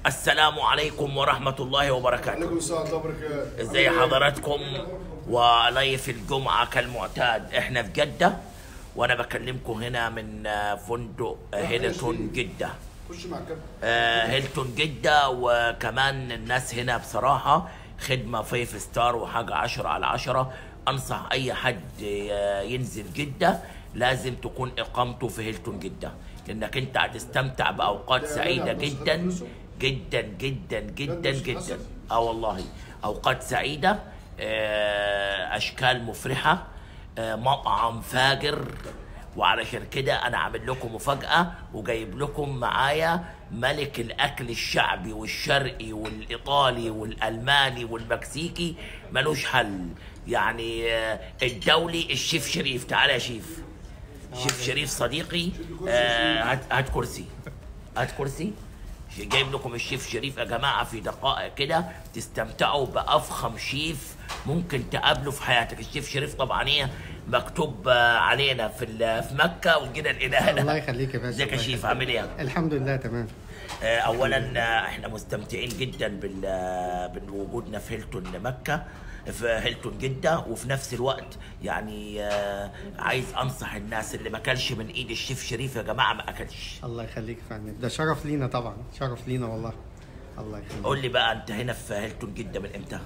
السلام عليكم ورحمة الله وبركاته عليكم السلام ورحمه الله وبركاته ازي حضراتكم ولايف الجمعة كالمعتاد احنا في جدة وانا بكلمكم هنا من آه، فندق آه، هيلتون جدة خش مع الكابتن آه، هيلتون جدة وكمان الناس هنا بصراحة خدمة فايف ستار وحاجة عشرة على عشرة أنصح أي حد آه، ينزل جدة لازم تكون إقامته في هيلتون جدة لأنك أنت هتستمتع بأوقات سعيدة جدا جدا جدا جدا جدا اه والله أوقات سعيدة آه، أشكال مفرحة آه، مطعم فاجر وعلشان كده انا عامل لكم مفاجاه وجايب لكم معايا ملك الاكل الشعبي والشرقي والايطالي والالماني والمكسيكي ملوش حل يعني آه، الدولي الشيف شريف تعالى يا شيف شيف شريف صديقي آه، هات هات كرسي هات كرسي جايب لكم الشيف شريف يا جماعه في دقائق كده تستمتعوا بافخم شيف ممكن تقابله في حياتك الشيف شريف طبعا ايه مكتوب آه، علينا في ال- في مكه وجينا لقينا الله هنا يخليك يا باشا ازيك يا الله شيف يخليك. عامل ايه؟ الحمد لله تمام آه، اولا آه، احنا مستمتعين جدا بال آه، بوجودنا في هيلتون مكه في هيلتون جده وفي نفس الوقت يعني آه، عايز انصح الناس اللي ما كلش من ايد الشيف شريف يا جماعه ما اكلش الله يخليك يا فندم ده شرف لينا طبعا شرف لينا والله الله يخليك قول لي بقى انت هنا في هيلتون جده من امتى؟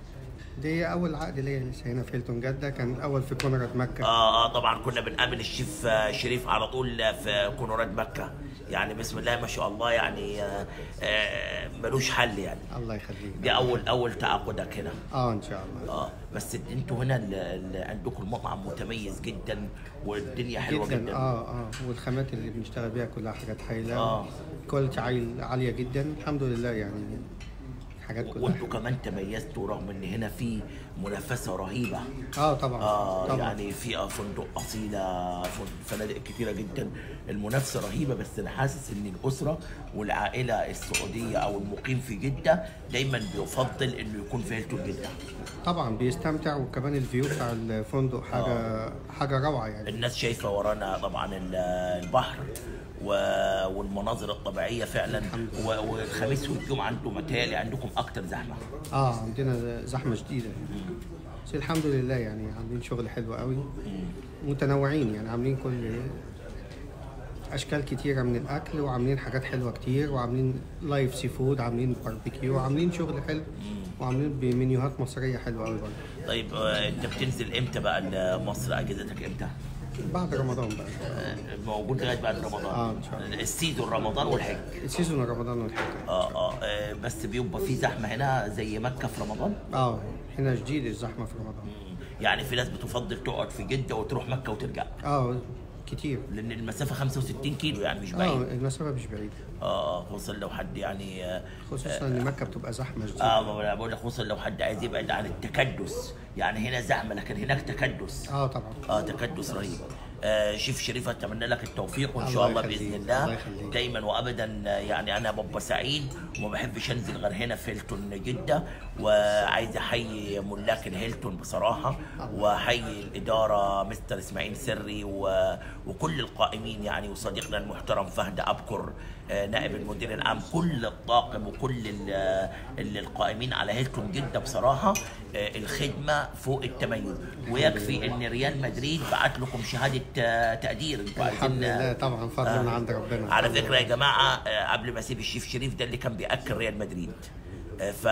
دي اول عقد ليا لسه هنا في هيلتون جده كان الاول في كونراد مكه اه اه طبعا كنا بنقابل الشيف آه، شريف على طول آه، في كونورات مكه يعني بسم الله ما شاء الله يعني آه، آه، ملوش حل يعني الله يخليك دي اول اول تعاقدك هنا اه ان شاء الله اه بس انتوا هنا ال- ال- عندكم المطعم متميز جدا والدنيا حلوه جدا, جدا اه اه والخامات اللي بنشتغل بيها كلها حاجات هايله آه. كواليتي عال- عاليه جدا الحمد لله يعني حاجات كلها وانتوا كمان تميزتوا رغم ان هنا في منافسه رهيبه اه طبعا آه طبعا يعني في آه فندق اصيله فن- فنادق كتيره جدا المنافسه رهيبه بس انا حاسس ان الاسره والعائله السعوديه او المقيم في جده دايما بيفضل انه يكون في هيلتون جده طبعا بيستمتع وكمان الفيو بتاع الفندق حاجه حاجه روعه يعني الناس شايفه ورانا طبعا ال- البحر و- والمناظر الطبيعيه فعلا و- والخميس والجمعه انتم متهيألي عندكم اكتر زحمه اه عندنا زحمه شديده بس الحمد لله يعني عاملين شغل حلو قوي متنوعين يعني عاملين كل اشكال كتيره من الاكل وعاملين حاجات حلوه كتير وعاملين لايف سي فود عاملين باربيكيو وعاملين شغل حلو وعاملين بمنيوهات مصريه حلوه قوي برضه طيب آه، انت بتنزل امتى بقى لمصر اجازتك امتى؟ بعد رمضان بقى آه، موجود لغايه بعد رمضان آه، إن شاء الله. السيزون رمضان والحج سيزون رمضان والحج آه, اه اه بس بيبقى في زحمه هنا زي مكه في رمضان اه هنا شديد الزحمه في رمضان مم. يعني في ناس بتفضل تقعد في جده وتروح مكه وترجع اه كتير لان المسافه 65 كيلو يعني مش اه بعيد المسافه مش بعيده اه آه، خصوصا لو حد يعني آه خصوصا ان مكه بتبقى زحمه شديده اه ما أنا بقول لك خصوصا لو حد عايز يبعد عن التكدس يعني هنا زحمه لكن هناك تكدس اه طبعا اه تكدس رهيب آه شيف شريف اتمنى لك التوفيق وان الله شاء الله يخليك، باذن الله الله يخليك. دايما وابدا آه، يعني انا ببقى سعيد وما بحبش انزل غير هنا في هيلتون جده وعايز احيي ملاك الهيلتون بصراحه واحيي الاداره مستر اسماعيل سري و... وكل القائمين يعني وصديقنا المحترم فهد ابكر آه، نائب المدير العام كل الطاقم وكل ال- ال- القائمين على هيلتون جده بصراحه آه، الخدمه فوق التميز ويكفي ان ريال مدريد بعت لكم شهاده آه، تقدير انتوا الحمد عايزين لله طبعا فضل من عند ربنا على الحمد فكره يا جماعه آه، قبل ما اسيب الشيف شريف ده اللي كان بياكل ريال مدريد آه، ف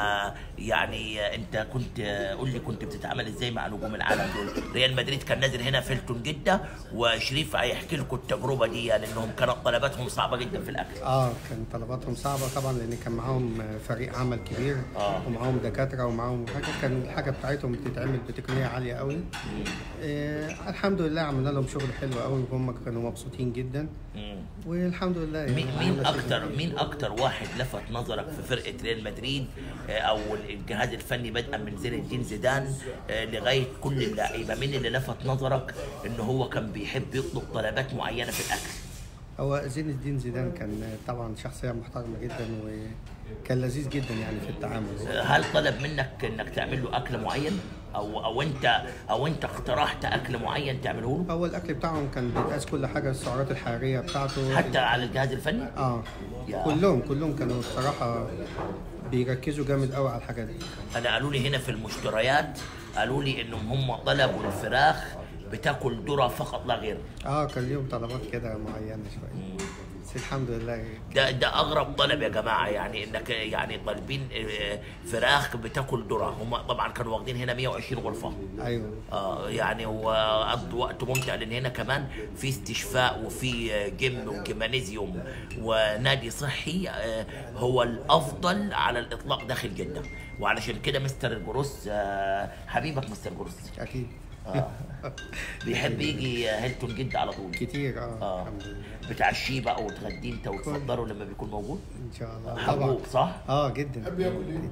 يعني آه، انت كنت آه، قول لي كنت بتتعامل ازاي مع نجوم العالم دول ريال مدريد كان نازل هنا في هيلتون جده وشريف هيحكي لكم التجربه دي لانهم كانت طلباتهم صعبه جدا في الاكل اه كان طلباتهم صعبه طبعا لان كان معاهم فريق عمل كبير آه. ومعاهم دكاتره ومعاهم حاجه كان الحاجه بتاعتهم بتتعمل بتقنيه عاليه قوي آه الحمد لله عملنا لهم شغل حلو قوي وهم كانوا مبسوطين جدا مم. والحمد لله يعني مين مين عملنا شغل اكتر كويس. مين اكتر واحد لفت نظرك في فرقه ريال مدريد آه، او الجهاز الفني بدءا من زين الدين زيدان آه، لغايه كل اللعيبه مين اللي لفت نظرك ان هو كان بيحب يطلب طلبات معينه في الاكل هو زين الدين زيدان كان طبعا شخصيه محترمه جدا وكان لذيذ جدا يعني في التعامل هل طلب منك انك تعمل له اكل معين او او انت او انت اقترحت اكل معين تعمله له هو الاكل بتاعهم كان بيتقاس كل حاجه السعرات الحراريه بتاعته حتى على الجهاز الفني اه يا. كلهم كلهم كانوا بصراحه بيركزوا جامد قوي على الحاجات دي انا قالوا لي هنا في المشتريات قالوا لي انهم هم طلبوا الفراخ بتاكل ذره فقط لا غير اه كان ليهم طلبات كده معينه شويه بس الحمد لله ده ده اغرب طلب يا جماعه يعني انك يعني طالبين آه، فراخ بتاكل ذره هم طبعا كانوا واخدين هنا 120 غرفه ايوه آه يعني وقضوا وقت ممتع لان هنا كمان في استشفاء وفي آه، جيم وجيمانيزيوم ونادي صحي آه، هو الافضل على الاطلاق داخل جده وعلشان كده مستر الجروس آه، حبيبك مستر جروس اكيد آه. بيحب يجي هيلتون جده على طول كتير اه اه الحمد لله بتعشيه بقى وتغديه انت وتفضله لما بيكون موجود ان شاء الله طبعا حبوب صح؟ اه جدا بحب ياكل ايه؟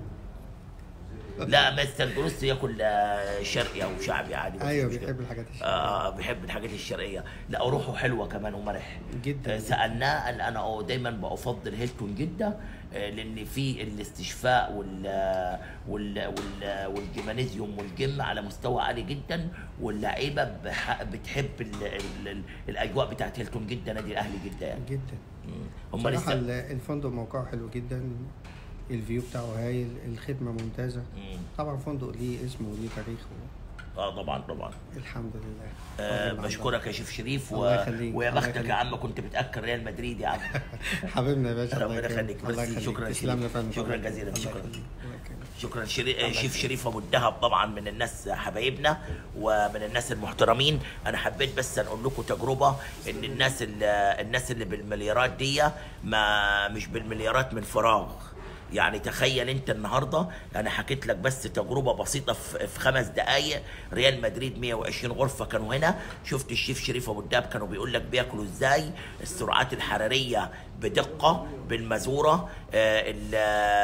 لا مستر جروس ياكل آه، شرقي او شعبي عادي مفيش ايوه مشكلة. بيحب الحاجات الشرقية. آه بيحب الحاجات الشرقيه لا وروحه حلوه كمان ومرح جدا. آه سالناه قال انا اه دايما بفضل هيلتون جدا آه لان في الاستشفاء وال وال وال والجيمانيزيوم والجيم على مستوى عالي جدا واللعيبه بح- بتحب ال ال ال الاجواء بتاعت هيلتون جدا نادي الاهلي جدا يعني جدا مم. هم بصراحه لسه ال- الفندق موقعه حلو جدا الفيو بتاعه هايل الخدمه ممتازه مم. طبعا فندق ليه اسمه وليه تاريخ اه طبعا طبعا الحمد لله آه فضل بشكرك يا شيف شريف و... الله يخليك، ويا الله بختك يخليك. يا عم كنت بتاكل ريال مدريد يا عم الله. حبيبنا يا باشا الله ربنا يكرمك. يخليك الله ميرسي يخليك. شكرا تسلم يا شريف. فندم شكرا الله جزيلا يخليك. شكرا الله يكرمك. شكرا شري... شيف شريف ابو الدهب طبعا من الناس حبايبنا ومن الناس المحترمين انا حبيت بس نقول لكم تجربه ان الناس اللي الناس اللي بالمليارات دي ما مش بالمليارات من فراغ يعني تخيل انت النهارده انا حكيت لك بس تجربه بسيطه في في خمس دقائق ريال مدريد 120 غرفه كانوا هنا شفت الشيف شريف ابو الدهب كانوا بيقول لك بياكلوا ازاي السرعات الحراريه بدقه بالمزوره آه، ال-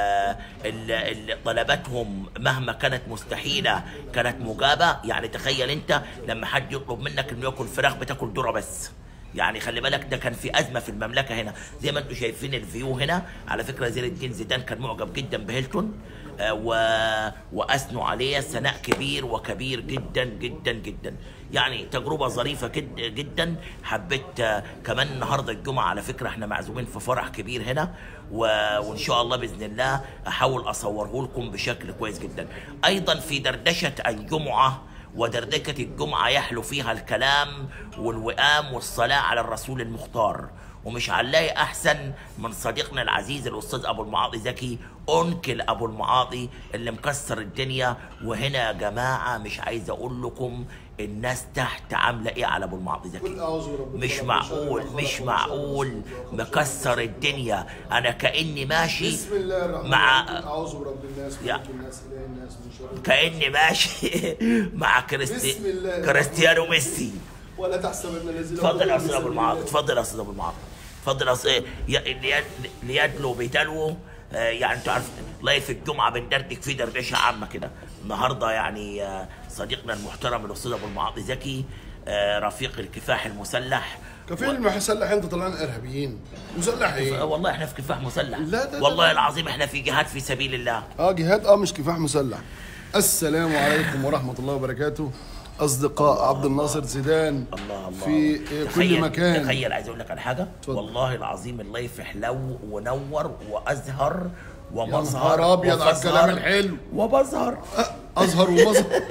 ال- ال- طلباتهم مهما كانت مستحيله كانت مجابه يعني تخيل انت لما حد يطلب منك انه ياكل فراخ بتاكل ذره بس يعني خلي بالك ده كان في ازمه في المملكه هنا زي ما انتم شايفين الفيو هنا على فكره زين الدين زيدان كان معجب جدا بهيلتون آه، و... واثنوا عليه ثناء كبير وكبير جدا جدا جدا يعني تجربه ظريفه جد جدا حبيت آه، كمان النهارده الجمعه على فكره احنا معزومين في فرح كبير هنا و... وان شاء الله باذن الله احاول اصوره لكم بشكل كويس جدا ايضا في دردشه الجمعه ودردكة الجمعة يحلو فيها الكلام والوئام والصلاة على الرسول المختار ومش هنلاقي أحسن من صديقنا العزيز الأستاذ أبو المعاطي زكي أنكل أبو المعاطي اللي مكسر الدنيا وهنا يا جماعة مش عايز أقول لكم الناس تحت عاملة إيه على أبو المعاطي زكي قل اعوذ برب مش الفلق، معقول من شر ما مش خلق، معقول ومن شر ما خلق. مكسر الدنيا أنا كأني ماشي بسم الله الرحمن مع الرحيم قل اعوذ برب الناس يا. ملك الناس اله الناس من شر كأني ماشي مع كريستي... بسم الله الرحمن كريستيانو ميسي ولا تحسبن الذين اتفضل يا قتلوا استاذ في ابو سبيل المعاطي الله. اتفضل يا استاذ ابو المعاطي اتفضل يا استاذ ي- ليد- ليدلو بيتلو آه، يعني انتوا عارف لايف الجمعه بندردك فيه دردشه عامه كده النهارده يعني آه، صديقنا المحترم الاستاذ ابو المعاطي زكي آه، رفيق الكفاح المسلح كفيل المسلح انت طلعنا ارهابيين مسلح آه، ايه؟ والله احنا في كفاح مسلح لا، لا، لا، والله لا. العظيم احنا في جهاد في سبيل الله اه جهاد اه مش كفاح مسلح السلام عليكم ورحمه الله وبركاته اصدقاء عبد الناصر زيدان الله الله في تخيل- كل مكان تخيل عايز اقول لك على حاجه اتفضل. والله العظيم اللايف حلو ونور وازهر يا ومظهر نهار ابيض على الكلام وفظهر الحلو وبظهر ازهر ومظهر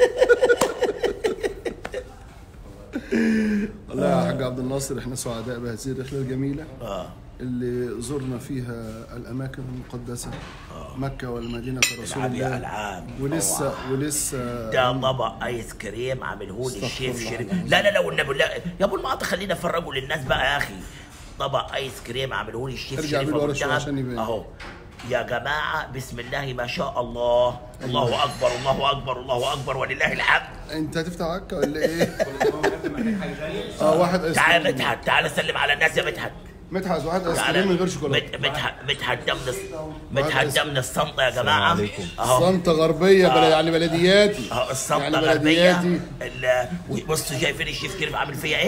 والله يا حاج عبد الناصر احنا سعداء بهذه الرحله الجميله اه اللي زرنا فيها الاماكن المقدسه مكه والمدينه رسول العاب يا الله العاب ولسه ولسه ده طبق ايس كريم عامله لي استغفر الشيف الله شريف العظيم. لا لا لا والنبي لا يا ابو المعاطي خلينا نفرجه للناس بقى يا اخي طبق ايس كريم عامله لي الشيف ارجع شريف بيه ابو لورا شوية الدهب عشان يبين. اهو يا جماعه بسم الله ما شاء الله الله اكبر الله اكبر الله اكبر ولله الحمد انت هتفتح عكا ولا ايه؟ اه واحد ايس تعال كريم مدحت تعال سلم على الناس يا مدحت مدحت واحد ايس تعال كريم من غير شوكولاته مد- مدحت مدحت ده من الص- مدحت ده من الصنطه يا جماعه عليكم. اهو صنطة غربية بل يعني بلدياتي اهو الصنطه يعني غربيه بلدياتي ال- بصوا شايفين الشيف كريم عامل فيا ايه؟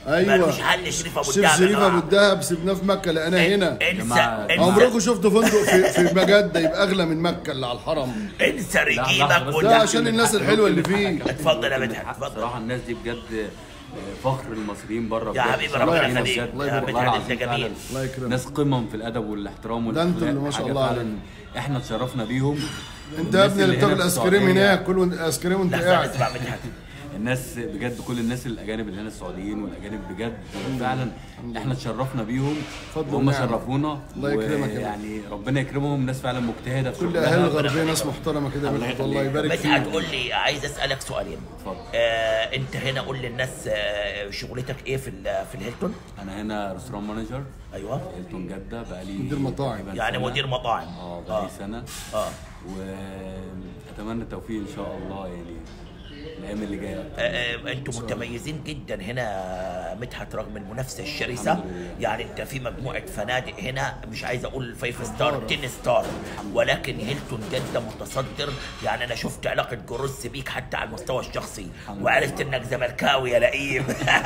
ايوه ملوش حل شريف ابو شيف الدهب يا شريف ابو جماعة. الدهب سيبناه في مكه لقيناه هنا انسى جماعة، انسى عمركم شفتوا فندق في في مجده يبقى اغلى من مكه اللي على الحرم انسى لا، رجيمك لحظة بس. ده وده عشان الناس الحلوه اللي فيه اتفضل يا كلمة مدحت، حق. اتفضل. صراحه الناس دي بجد آه، فخر المصريين بره يا بجد. حبيبي صراحة ربنا الناس يخليك. بجد الله يبارك والله فيك. العظيم أنت جميل. فعلا الله يكرمك. ناس قمم في الادب والاحترام ده انتوا اللي ما شاء حاجة الله فعلا عليك. احنا اتشرفنا بيهم انت يا والناس ابني اللي هنا بتاكل في ايس كريم السعودية، هناك كل وانت- ايس كريم وانت لحظه قاعد اسمع مدحت الناس بجد كل الناس الاجانب اللي هنا السعوديين والاجانب بجد فعلا احنا اتشرفنا بيهم فضل وهم ونعمة. شرفونا الله يكرمك يا يعني ربنا يكرمهم ناس فعلا مجتهده في كل شغلها. اهالي الغربيه ناس محترمه كده الله مدحت الله يخليك. يبارك مدحت فيك قول لي عايز اسالك سؤالين اتفضل. آه انت هنا قول للناس آه شغلتك ايه في ال- في الهيلتون انا هنا ريستوران مانجر ايوه هيلتون جده بقالي مدير مطاعم. تقريباً يعني سنة. مدير مطاعم اه بقالي اه سنه اه واتمنى التوفيق ان شاء الله يعني الايام اللي جايه آه، آه، انتم متميزين جدا هنا مدحت رغم المنافسه الشرسه الحمد لله. يعني انت في مجموعه فنادق هنا مش عايز اقول فايف ستار 10 ستار ولكن هيلتون جده متصدر يعني انا شفت علاقه جروس بيك حتى على المستوى الشخصي وعرفت انك زملكاوي يا لئيم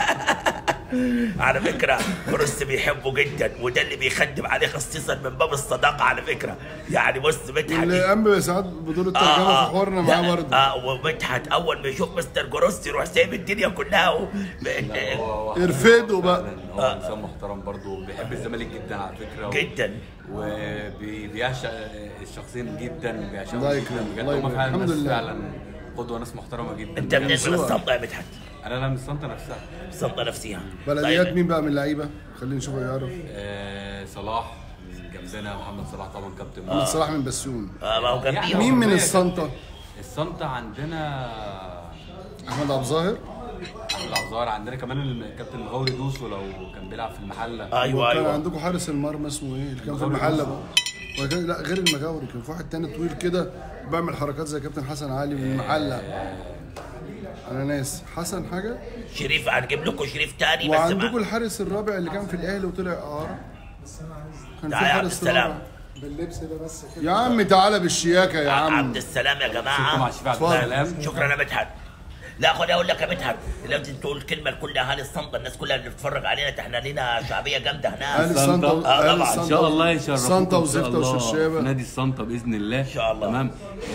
على فكره جروس بيحبه جدا وده اللي بيخدم عليه خصيصا من باب الصداقه على فكره يعني بص مدحت واللي قام ساعات بدور الترجمه في حوارنا معاه لا، برضه اه ومدحت اول ما يشوف مستر جروس يروح سايب الدنيا كلها و... لا، هو- هو ارفدوا بقى. فعلاً هو انسان محترم برضه بيحب الزمالك جدا على فكره و- جدا. وبيعشق الشخصين جدا بيعشقهم الله جدا يكرمك، بجد الله هم يبارك. فعلا الحمد ناس لله. فعلا قدوه ناس محترمه جدا انت منين من سؤال. الصنطه يا مدحت انا انا من الصنطه نفسها الصنطه نفسها بلديات طيب. مين بقى من اللعيبه خلينا نشوف يعرف آه صلاح من جنبنا محمد صلاح طبعا كابتن محمد صلاح من بسيون اه ما هو يعني جنبيهم مين من هو- الصنطه الصنطه عندنا احمد عبد الظاهر احمد العزار عندنا كمان الكابتن مغاوري دوسو لو كان بيلعب في المحله ايوه وكان ايوه عندكم حارس المرمى اسمه ايه اللي كان في المغاوري المحله دوسو. بقى وكان لا غير المجاوري كان في واحد تاني طويل كده بيعمل حركات زي كابتن حسن علي من المحله انا ناس حسن حاجه شريف هنجيب لكم شريف تاني بس وعندكم مع... الحارس الرابع اللي كان في الاهلي وطلع اعاره كان في تعالى يا عبد حارس السلام. رابع باللبس ده بس كده يا عم تعالى بالشياكه يا عم عبد السلام يا شكرا جماعه مع الشيف عبد اتفضل. السلام شكرا يا مدحت لا خد اقول لك يا مدحت لازم تقول كلمه لكل اهالي الصنطه الناس كلها اللي بتتفرج علينا احنا لينا شعبيه جامده اهل هناك الصنطه آه، اهل طبعاً. الصنطه ان شاء الله يشرفوكم الصنطه إن شاء وزفته الله وشرشابه في نادي الصنطه باذن الله ان شاء الله. تمام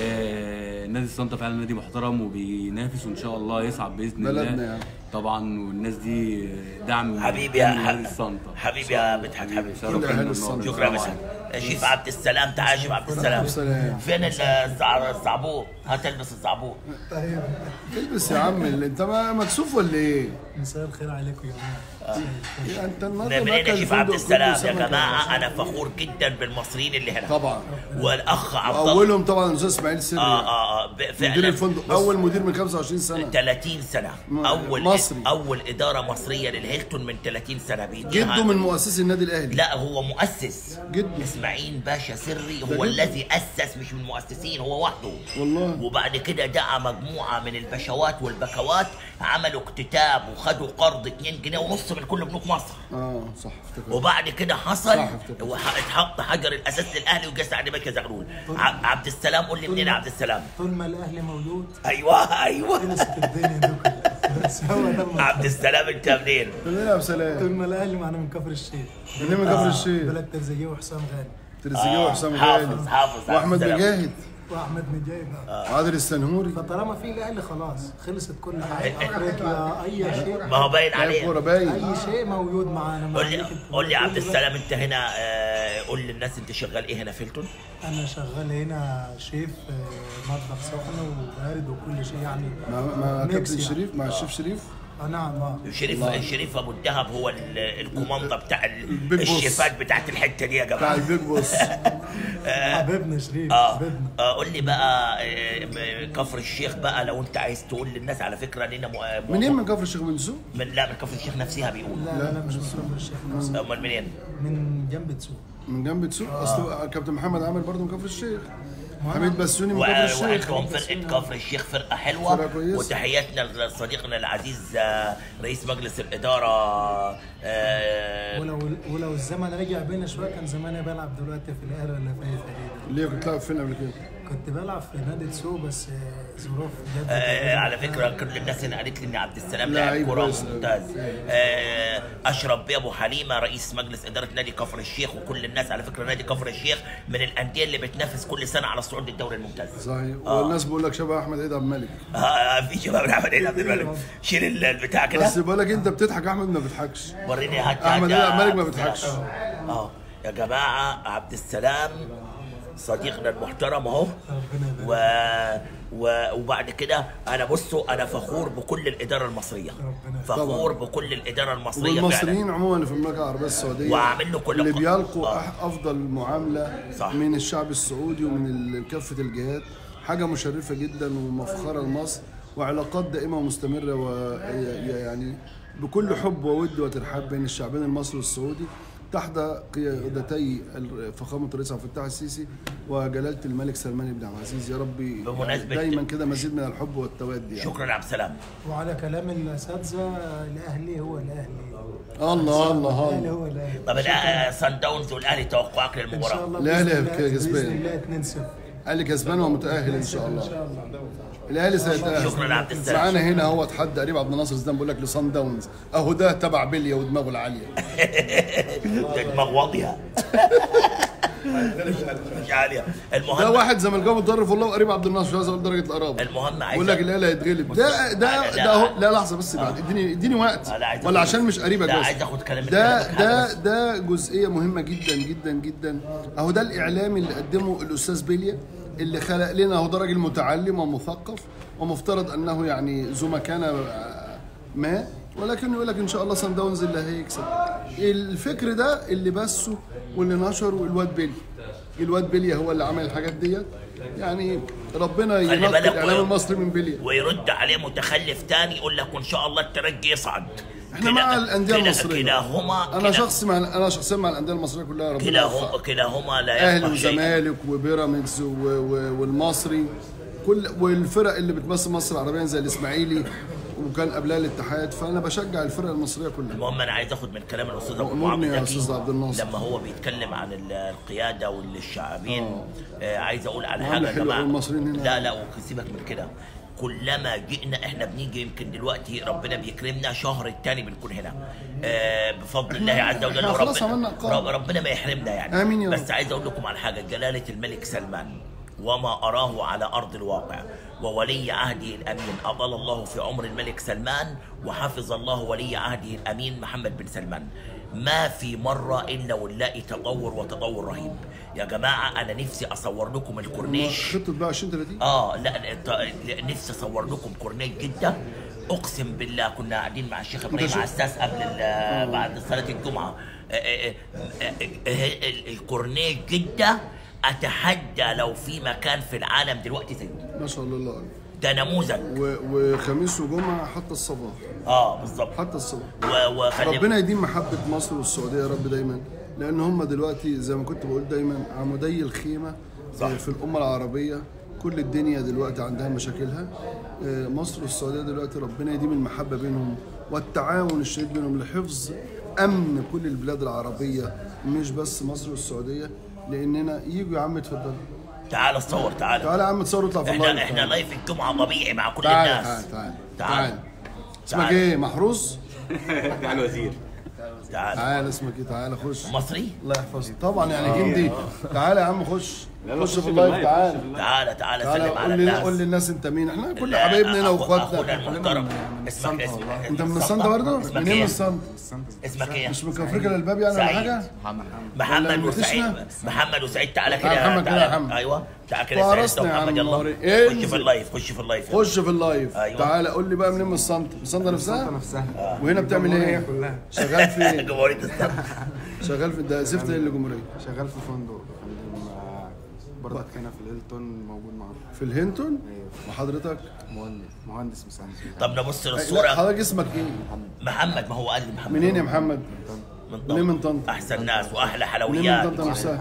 آه نادي الصنطه فعلا نادي محترم وبينافس وان شاء الله يصعد باذن بلدنا الله يعني. طبعا والناس دي دعم حبيبي يا كامل ح- لنادي الصنطه حبيبي يا مدحت حبيبي شرف كل أهل لنا الصنطة. النهاردة. شكرا يا طبعاً. مدحت شيف عبد السلام تعال شيف عبد السلام السلام. فين الزع- الزعبوط هات البس الزعبوط طيب البس يا عم اللي انت ما مكسوف ولا ايه؟ مساء الخير عليكم يا جماعه يعني انت النهارده منين يا ماكل شيف عبد فندق السلام كله يا سمك جماعه انا فخور جدا بالمصريين اللي هنا طبعا والاخ عبد الله اولهم طبعا الاستاذ اسماعيل سري اه اه اه ب- مدير فعلا الفندق اول مدير من 25 سنه 30 سنه م- اول مصري. اول اداره مصريه للهيلتون من 30 سنه بيديها جده من مؤسسي النادي الاهلي لا هو مؤسس جده. اسماعيل باشا سري ده هو جده. الذي اسس مش من المؤسسين هو وحده والله. وبعد كده دعا مجموعه من البشوات والبكوات عملوا اكتتاب وخدوا قرض 2 جنيه ونص من كل بنوك مصر اه صح افتكرت وبعد كده حصل صح، افتكرت. وح- اتحط حجر الاساس للاهلي وجس على بكر زغلول ع- عبد السلام قول لي منين يا عبد السلام طول ما الاهلي موجود ايوه ايوه خلصت الدنيا دي كلها بس هو ده المطلوب. عبد السلام انت منين؟ منين يا ابو سلام؟ طول ما الاهلي معنا من كفر الشيخ منين من كفر الشيخ؟ بلد ترزيجيه وحسام غالي تريزيجيه وحسام حافظ- غالي حافظ عبد واحمد السلام. مجاهد واحمد مجاهد وعادل السنهوري فطالما في الاهلي خلاص خلصت كل حاجه افريقيا اي شيء ما هو باين لعيب عليه كوره باين اي شيء موجود معانا ما قول لي عليك أنت قول لي يا عبد كل ده. السلام انت هنا آه، قول للناس انت شغال ايه هنا في هيلتون؟ انا شغال هنا شيف آه، مطبخ سخن وبارد وكل شيء يعني مع مع ميكس كابتن يعني. شريف مع الشيف شريف آه، نعم آه. شريف شريف ابو الدهب هو ال- الكوماندا بتاع ال- البيج بوس. الشيفات بتاعت الحته دي يا بتاع جماعه البيج بوس حبيبنا شريف اه حبيبنا آه، قول لي بقى آه، م- كفر الشيخ بقى لو انت عايز تقول للناس على فكره لينا مو- منين من كفر الشيخ بن سوق؟ من لا من كفر الشيخ نفسها بيقول لا لا, لا مش من كفر الشيخ نفسه. امال منين؟ من جنب تسوق من جنب تسوق اصل كابتن محمد عامر برضه من كفر الشيخ حميد بسيوني من كفر و- الشيخ وعندهم فرقه كفر الشيخ فرقه حلوه فرقة كويسة. وتحياتنا لصديقنا العزيز آه، رئيس مجلس الاداره آه، ولو ولو الزمن رجع بينا شويه كان زماني بلعب دلوقتي في الاهلي ولا في اي فريق ليه كنت تلعب فين قبل كده؟ كنت بلعب في نادي تسو بس آه، ظروف جد آه، على فكره كل الناس هنا قالت لي ان عبد السلام لاعب لعيب كوره كويس. ممتاز آه، اشرف بيه ابو حليمه رئيس مجلس اداره نادي كفر الشيخ وكل الناس على فكره نادي كفر الشيخ من الانديه اللي بتنافس كل سنه على الصعود للدوري الممتاز صحيح آه. والناس بيقول لك شبه احمد عيد عبد الملك آه في شباب من احمد عيد عبد الملك شيل ال- البتاع كده بس بقول لك انت بتضحك احمد ما بيضحكش وريني هات أحمد هات- عيد عبد الملك ما عبد بيضحكش. السلام. اه يا جماعه عبد السلام صديقنا المحترم اهو و... و... وبعد كده انا بصوا انا فخور بكل الاداره المصريه فخور بكل الاداره المصريه فعلا والمصريين عموما اللي في المملكه العربيه السعوديه وعامل له كل اللي ق- بيلقوا آه. أح- افضل معامله صح. من الشعب السعودي ومن ال- كافه الجهات حاجه مشرفه جدا ومفخره لمصر وعلاقات دائمه ومستمره ويعني بكل حب وود وترحاب بين الشعبين المصري والسعودي تحت قيادتي ال- فخامه الرئيس عبد الفتاح السيسي وجلاله الملك سلمان بن عبد العزيز يا رب بمناسبة- دايما كده مزيد من الحب والتواد يعني شكرا عبد السلام وعلى كلام الاساتذه الاهلي هو الاهلي الله الله الاهلي الله هو الاهلي طب الآ- سان داونز والاهلي توقعك ان شاء للمباراه الله الأهلي بإذن الله- كسبان. باذن الله 2-0 قال لي كسبان ومتاهل ان شاء الله ان شاء الله الاهلي سيتاهل شكرا عبد السلام معانا هنا هو حد قريب عبد الناصر زيدان بيقول لك لصن داونز اهو ده تبع بليا ودماغه العاليه ده دماغ واضيه مش عاليه ده المهم واحد زملكاوي متطرف والله وقريب عبد الناصر مش عايز اقول درجه القرابه المهم عايز بيقول لك الاهلي هيتغلب ده ده لا، ده اهو لا لحظه بس بعد اديني اديني وقت لا، عايز ولا أخد- عشان مش قريبك لا، بس عايز أخد كلام من ده كلامك ده حاجة بس. ده جزئيه مهمه جدا جدا جدا اهو ده الاعلام اللي قدمه الاستاذ بيليا اللي خلق لنا اهو ده راجل متعلم ومثقف ومفترض انه يعني ذو مكانه آه، ما ولكن يقول لك ان شاء الله سان داونز اللي هيكسب الفكر ده اللي بثه واللي نشره الواد بيلي الواد بيليا هو اللي عمل الحاجات ديت يعني ربنا خلي ينقي بالك الاعلام و- المصري من بيليا ويرد عليه متخلف تاني يقول لك وان شاء الله الترجي يصعد احنا كلا- مع الانديه كلا- المصريه كلاهما انا كلا- شخص مع انا شخصيا مع الانديه المصريه كلها ربنا كلاهما يوفقها. كلاهما لا اهلي يفقه شيئا وزمالك وبيراميدز و- و- والمصري كل والفرق اللي بتمثل مصر العربيه زي الاسماعيلي وكان قبلها الاتحاد فانا بشجع الفرق المصريه كلها المهم انا عايز اخد من كلام الاستاذ ابو أمرني يا معاذ زكي أستاذ عبد الناصر. لما هو بيتكلم عن ال- القياده والشعبين آه عايز اقول على معاملة حاجه يا حلوة جماعه والمصريين هنا. لا لا وسيبك من كده كلما جئنا احنا بنيجي يمكن دلوقتي ربنا بيكرمنا شهر التاني بنكون هنا آه بفضل الله عز وجل إحنا خلاص وربنا- عملنا إقامة. رب- ربنا ما يحرمنا يعني آمين يا رب. بس عايز اقول لكم على حاجه جلاله الملك سلمان وما اراه على ارض الواقع وولي عهده الامين اطال الله في عمر الملك سلمان وحفظ الله ولي عهده الامين محمد بن سلمان ما في مره الا ونلاقي تطور وتطور رهيب يا جماعه انا نفسي اصور لكم الكورنيش خطه بقى 20 30 اه لا لا، ط- لا، نفسي اصور لكم كورنيش جده اقسم بالله كنا قاعدين مع الشيخ ابراهيم شو- عساس قبل ال- بعد صلاه الجمعه آه، آه، آه، آه، ال- الكورنيش جده اتحدى لو في مكان في العالم دلوقتي زيه ما شاء الله الله ده نموذج و- وخميس وجمعه حتى الصباح اه بالظبط حتى الصبح و- وخلي ربنا يديم محبه مصر والسعوديه يا رب دايما لان هم دلوقتي زي ما كنت بقول دايما عمودي الخيمه صح. في الامه العربيه كل الدنيا دلوقتي عندها مشاكلها آه، مصر والسعوديه دلوقتي ربنا يديم المحبه بينهم والتعاون الشديد بينهم لحفظ امن كل البلاد العربيه مش بس مصر والسعوديه لاننا يجوا يا عم اتفضل تعال اتصور تعال تعالى يا عم تصور واطلع في احنا اللايف احنا تعال. لايف الجمعه طبيعي مع كل تعال الناس تعال تعال تعال تعال اسمك تعال. ايه محروس تعال وزير تعال تعال اسمك ايه تعال خش مصري الله يحفظك طبعا يعني جندي تعالى يا عم خش لا، لا، خش خش في في اللايف اللايف، تعال خش في تعال تعال تعالى سلم على قول لي قول الناس للناس انت مين احنا كل لا، حبايبنا هنا أخو- اخونا واخواتنا المحترم اسمك اسمك انت من الصنطة برضه؟ اسمك منين من ايه؟ الصنطة؟ اسمك ايه؟ مش من كفركة للباب يعني ولا سعيد. حاجة؟ محمد ولا وسعيد المستشفى؟ محمد وسعيد تعالى كده تعال محمد كده يا تعالى. محمد. ايوه تعالى كده سعيد وعرسنا انت يا عم ومحمد يلا نوري. خش انزل. في اللايف خش في اللايف خش في اللايف أيوة. تعالى قول لي بقى منين من الصنطة؟ من الصنطة نفسها؟ نفسها وهنا بتعمل ايه؟ كلها شغال في ايه؟ جمهورية السلام شغال في ده زفت ايه الجمهورية؟ شغال في فندق يا فندم آه، برضك هنا في الهيلتون موجود معاكم في الهنتون؟ وحضرتك؟ مهندس مهندس مساعد طب نبص لا للصورة حضرتك اسمك ايه؟ محمد ما هو قال لي محمد منين يا محمد؟ من منين من طنطا؟ احسن ناس واحلى منين من حلويات طنطا نفسها؟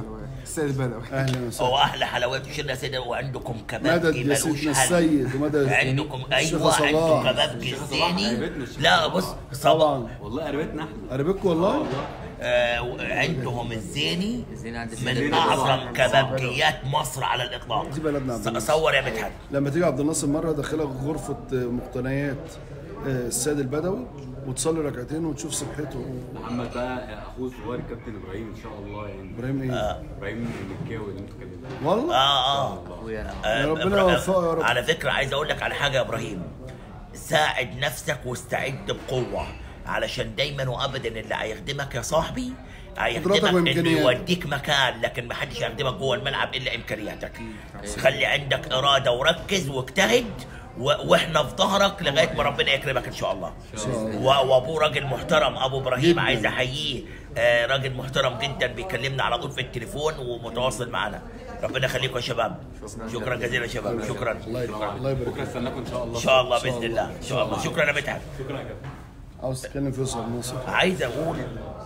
السيد البدوي اهلا وسهلا هو احلى حلويات وشرنا سيدة وعندكم كباب مدد يا سيدنا السيد ومدد عندكم الشيخ ايوه صلاح. عندكم كباب الشيخ صلاح جزاني قريبتنا الشيخ لا صلاح. بص صبا طبعا والله قريبتنا احنا قريبكم والله آه عندهم الزيني الزيني عند من السيد اعظم كبابجيات مصر على الاطلاق دي بلدنا عبد الناصر. صور يا مدحت لما تيجي عبد الناصر مره دخلك غرفه مقتنيات آه، السيد البدوي وتصلي ركعتين وتشوف سبحته محمد بقى اخوه الصغير كابتن ابراهيم ان شاء الله يعني ابراهيم ايه؟ ابراهيم المكاوي اللي انتوا اتكلمتوا والله اه اه اخويا آه، يا ربنا إبرا- يوفقه يا رب. على فكره عايز اقول لك على حاجه يا ابراهيم ساعد نفسك واستعد بقوه علشان دايما وابدا اللي هيخدمك يا صاحبي قدراتك هيخدمك انه وإمكانياتك. يوديك مكان لكن ما حدش هيخدمك جوه الملعب الا امكانياتك خلي عندك اراده وركز واجتهد و- واحنا في ظهرك لغايه ما ربنا يكرمك ان شاء الله و- وابوه راجل محترم ابو ابراهيم جداً. عايز احييه آه، راجل محترم جدا بيكلمنا على طول في التليفون ومتواصل معنا ربنا يخليكم يا شباب شكرا جزيلا يا شباب شكرا الله يبارك الله يبارك بكره استناكم ان شاء الله ان شاء الله باذن الله ان شاء الله شكرا يا مدحت شكرا يا كابتن عاوز تتكلم في يوسف ناصر عايز اقول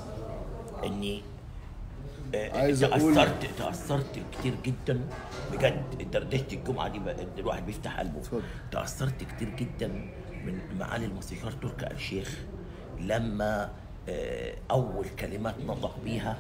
اني آه، عايز أقول- تأثرت تأثرت كتير جدا بجد دردشة الجمعة دي بقى الواحد بيفتح قلبه اتفضل. تأثرت كتير جدا من معالي الموسيقار تركي آل الشيخ لما آه، أول كلمات نطق بيها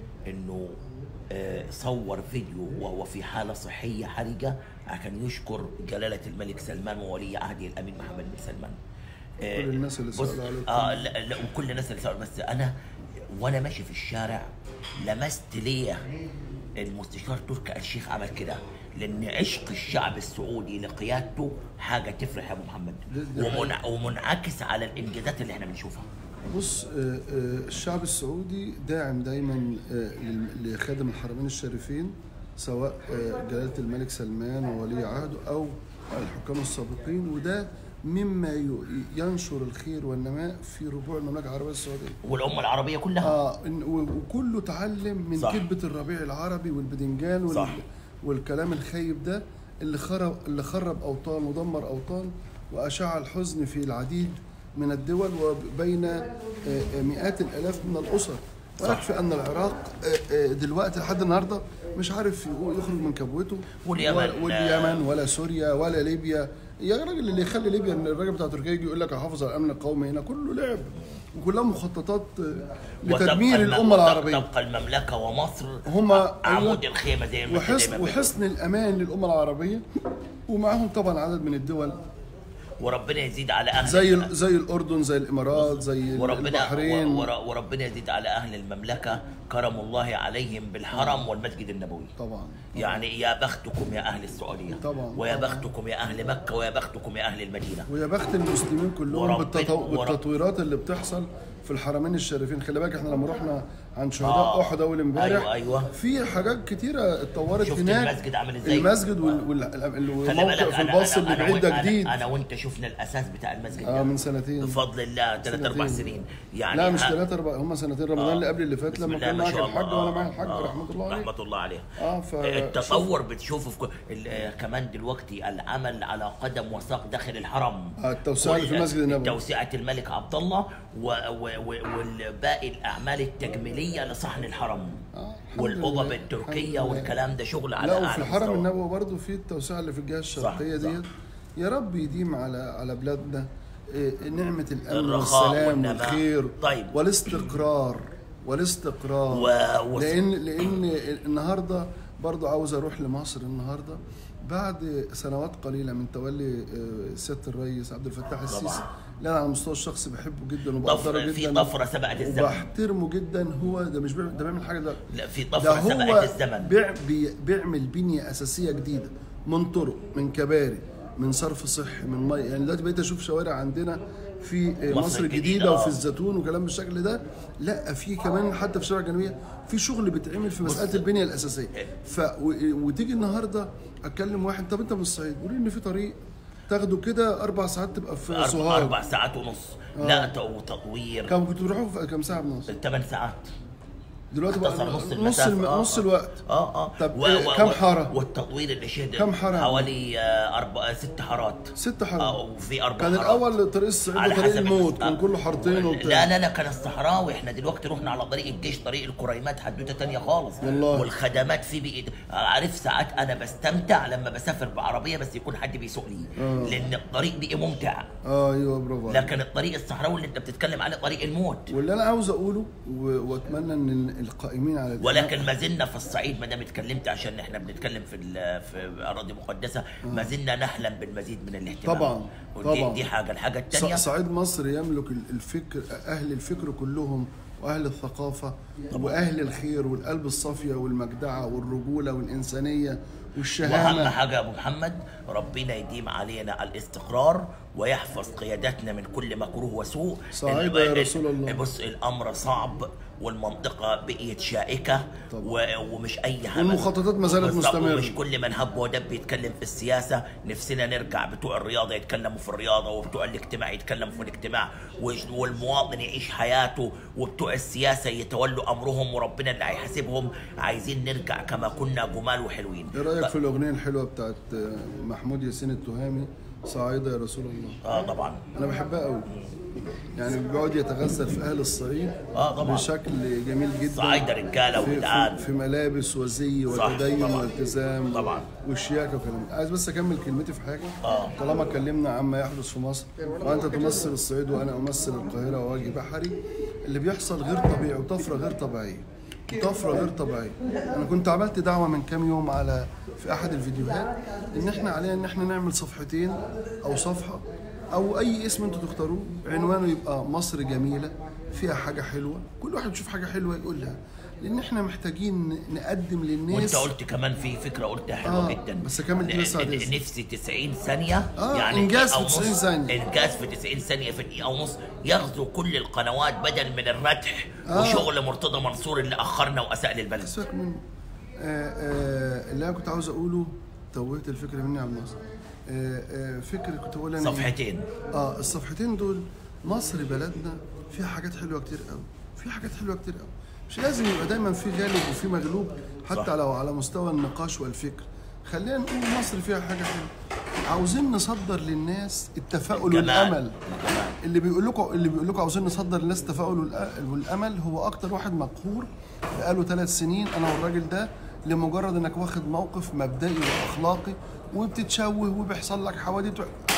إنه آه، صور فيديو وهو في حالة صحية حرجة عشان يشكر جلالة الملك سلمان وولي عهده الأمين محمد بن سلمان آه، كل الناس اللي بص- سألوا عليكم. اه لا, لا وكل الناس اللي سألوا بس انا وانا ماشي في الشارع لمست ليا المستشار تركي آل الشيخ عمل كده لان عشق الشعب السعودي لقيادته حاجه تفرح يا ابو محمد ومنع ومنعكس على الانجازات اللي احنا بنشوفها بص آه، آه، الشعب السعودي داعم دايما آه، لل- لخادم الحرمين الشريفين سواء آه، جلالة الملك سلمان وولي عهده أو الحكام السابقين وده مما ي- ينشر الخير والنماء في ربوع المملكة العربية السعودية والامه العربيه كلها اه إن- و- وكله اتعلم من صح. كذبة الربيع العربي والبدنجان وال... صح. والكلام الخايب ده اللي خرب اللي خرب اوطان ودمر اوطان واشاع الحزن في العديد من الدول وبين آه، آه، مئات الالاف من الاسر ويكفي ان العراق آه، آه، دلوقتي لحد النهارده مش عارف يخرج من كبوته واليمن. ولا- واليمن ولا سوريا ولا ليبيا يا راجل اللي يخلي ليبيا إن الراجل بتاع تركيا يجي يقول لك احافظ على الامن القومي هنا كله لعب وكلها مخططات آه، لتدمير وتبقى الم- الامه العربيه تبقى المملكه ومصر هما عمود أيوة. الخيمه زي ما أنت وحسن دايما بتقول. وحسن الامان للامه العربيه ومعاهم طبعا عدد من الدول وربنا يزيد على اهل زي ال- زي الاردن زي الامارات زي وربنا البحرين ور- ور- وربنا يزيد على اهل المملكه كرم الله عليهم بالحرم والمسجد النبوي طبعا يعني يا بختكم يا اهل السعوديه طبعا. ويا بختكم يا اهل مكه ويا بختكم يا اهل المدينه ويا بخت المسلمين كلهم وربنا- بالتطو... ورب- بالتطويرات اللي بتحصل في الحرمين الشريفين خلي بالك احنا لما رحنا عند شهداء آه. احد اول امبارح أيوة، أيوة. في حاجات كتيره اتطورت شفت هناك المسجد عامل إزاي؟ المسجد وال... وال... خلي بالك والموقع في انا الباص انا اللي انا, بعيد ده وإنت- جديد أنا, أنا وانت شفنا الاساس بتاع المسجد اه ده من سنتين بفضل الله ثلاث اربع سنتين. سنين يعني لا مش ها- ثلاثة أربع هم سنتين رمضان آه. اللي قبل اللي فات بسم لما الله كان ما معاك شاء الحاج الله. وأنا آه، معايا الحاج آه، رحمة الله عليه رحمة الله عليه اه ف التطور بتشوفه في كل ال- آه، كمان دلوقتي العمل على قدم وساق داخل الحرم آه، التوسعة اللي في وال- المسجد النبوي. توسعة الملك عبد الله و- و- و- والباقي الأعمال التجميلية لصحن الحرم آه، الحمد والأوضة لله، التركية الحمد لله. والكلام ده شغل على لا وفي أعلى الحرم مستوى. النبوي برضه في التوسعة اللي في الجهة الشرقية صح. ديت يا رب يديم على على بلادنا إيه، نعمة الأمن الرخاء والسلام والنماء. والخير طيب. والاستقرار والاستقرار و- و- لأن لأن النهارده برضه عاوز أروح لمصر النهارده بعد سنوات قليلة من تولي آه، سيادة الرئيس عبد الفتاح السيسي لا أنا على المستوى الشخصي بحبه جدا وبقدره طفرة في جدا طفرة سبقت الزمن وبحترمه جدا هو ده مش بيعمل ده بيعمل حاجة ده لا في ده طفرة هو سبقت الزمن بيع بي بيعمل بنيه اساسيه جديده من طرق من كباري من صرف صحي من ميه يعني دلوقتي بقيت اشوف شوارع عندنا في مصر مصر الجديدة، الجديده آه. وفي الزيتون وكلام بالشكل ده لا في كمان حتى في الشوارع الجنوبيه في شغل بيتعمل في مساله البنيه الاساسيه ف و- وتيجي النهارده اتكلم واحد طب انت من الصعيد قول لي ان في طريق تاخده كده اربع ساعات تبقى في أربع, سوهاج أربع ساعات ونص لا تو- تطوير كم كنتوا بتروحوا في كم ساعه بنص ثمان ساعات دلوقتي بقى اختصر نص نص المسافة الم- آه، نص آه. الوقت. اه اه طب، آه، كم حارة؟ والتطوير اللي شهد كم حارة؟ حوالي آه، أربع ست حارات ست حارات. اه وفي اربع كان حارات. الاول طريق الصعيد على وطريق حسب الموت آه. كان كله حارتين وبتاع لا لا لا كان الصحراوي احنا دلوقتي رحنا على طريق الجيش طريق الكريمات حدوته تانية خالص والله. والخدمات فيه بإيد عارف ساعات انا بستمتع لما بسافر بعربيه بس يكون حد بيسوق لي آه. لان الطريق بقي ممتع اه ايوه برافو عليك. لكن الطريق الصحراوي اللي انت بتتكلم عليه طريق الموت واللي انا عاوز اقوله و- واتمنى ان القائمين على الإعلام- ولكن ما زلنا في الصعيد ما دام اتكلمت عشان احنا بنتكلم في ال- في اراضي مقدسه ما زلنا نحلم بالمزيد من الاهتمام طبعاً، ودي طبعاً. دي حاجه الحاجه ص- الثانيه صعيد مصر يملك ال- الفكر اهل الفكر كلهم واهل الثقافه واهل الخير والقلب الصافيه والمجدعه والرجوله والانسانيه واهم والشهامه حاجه يا ابو محمد ربنا يديم علينا الاستقرار ويحفظ قيادتنا من كل مكروه وسوء صعيدة يا ال- رسول الله. بص الامر صعب والمنطقه بقيت شائكه و... ومش اي همل والمخططات ما زالت بالظبط، مستمرة. ومش كل من هب ودب يتكلم في السياسه نفسنا نرجع بتوع الرياضه يتكلموا في الرياضه وبتوع الاجتماع يتكلموا في الاجتماع وج- والمواطن يعيش حياته وبتوع السياسه يتولوا امرهم وربنا اللي هيحاسبهم عايزين نرجع كما كنا جمال وحلوين ايه رايك في الاغنيه الحلوه بتاعت محمود ياسين التهامي صعيده يا رسول الله اه طبعا انا بحبها قوي يعني بيقعد يتغزل في اهل الصعيد آه طبعاً. بشكل جميل جدا صعايدة رجالة في, وجدعان. في, في ملابس وزي صح، وتدين طبعاً. والتزام طبعاً. والشياكه وكلام عايز بس اكمل كلمتي في حاجه آه. طالما اتكلمنا عما يحدث في مصر وانت تمثل الصعيد وانا امثل القاهره وواجي بحري اللي بيحصل غير طبيعي وطفره غير طبيعيه طفره غير طبيعيه انا كنت عملت دعوه من كام يوم على في احد الفيديوهات ان احنا علينا ان احنا نعمل صفحتين او صفحه او اي اسم انتوا تختاروه عنوانه يبقى مصر جميله فيها حاجه حلوه كل واحد يشوف حاجه حلوه يقولها لان احنا محتاجين نقدم للناس وانت قلت كمان في فكره قلتها حلوه آه، جدا بس كمل دي بس بعد ن- إذنك. نفسي 90 ثانيه آه، إنجاز دقيقة في ونص، 90 ثانية. انجاز في 90 ثانيه في دقيقه ونص يغزو كل القنوات بدل من الردح آه. وشغل مرتضى منصور اللي اخرنا واساء للبلد سيبك منه آه، آه، اللي انا كنت عاوز اقوله توهت الفكره مني يا عم ناصر آه، آه، فكره كنت بقول أنا إيه؟ صفحتين اه الصفحتين دول مصر بلدنا فيها حاجات حلوه كتير قوي في حاجات حلوه كتير قوي مش لازم يبقى دايما في غالب وفي مغلوب حتى صح. لو على مستوى النقاش والفكر خلينا نقول مصر فيها حاجه حلوه عاوزين نصدر للناس التفاؤل جمال. والامل جمال. اللي بيقول لكم اللي بيقول لكم عاوزين نصدر للناس التفاؤل والأ- والامل هو اكتر واحد مقهور بقاله ثلاث سنين انا والراجل ده لمجرد انك واخد موقف مبدئي واخلاقي وبتتشوه وبيحصل لك حوادث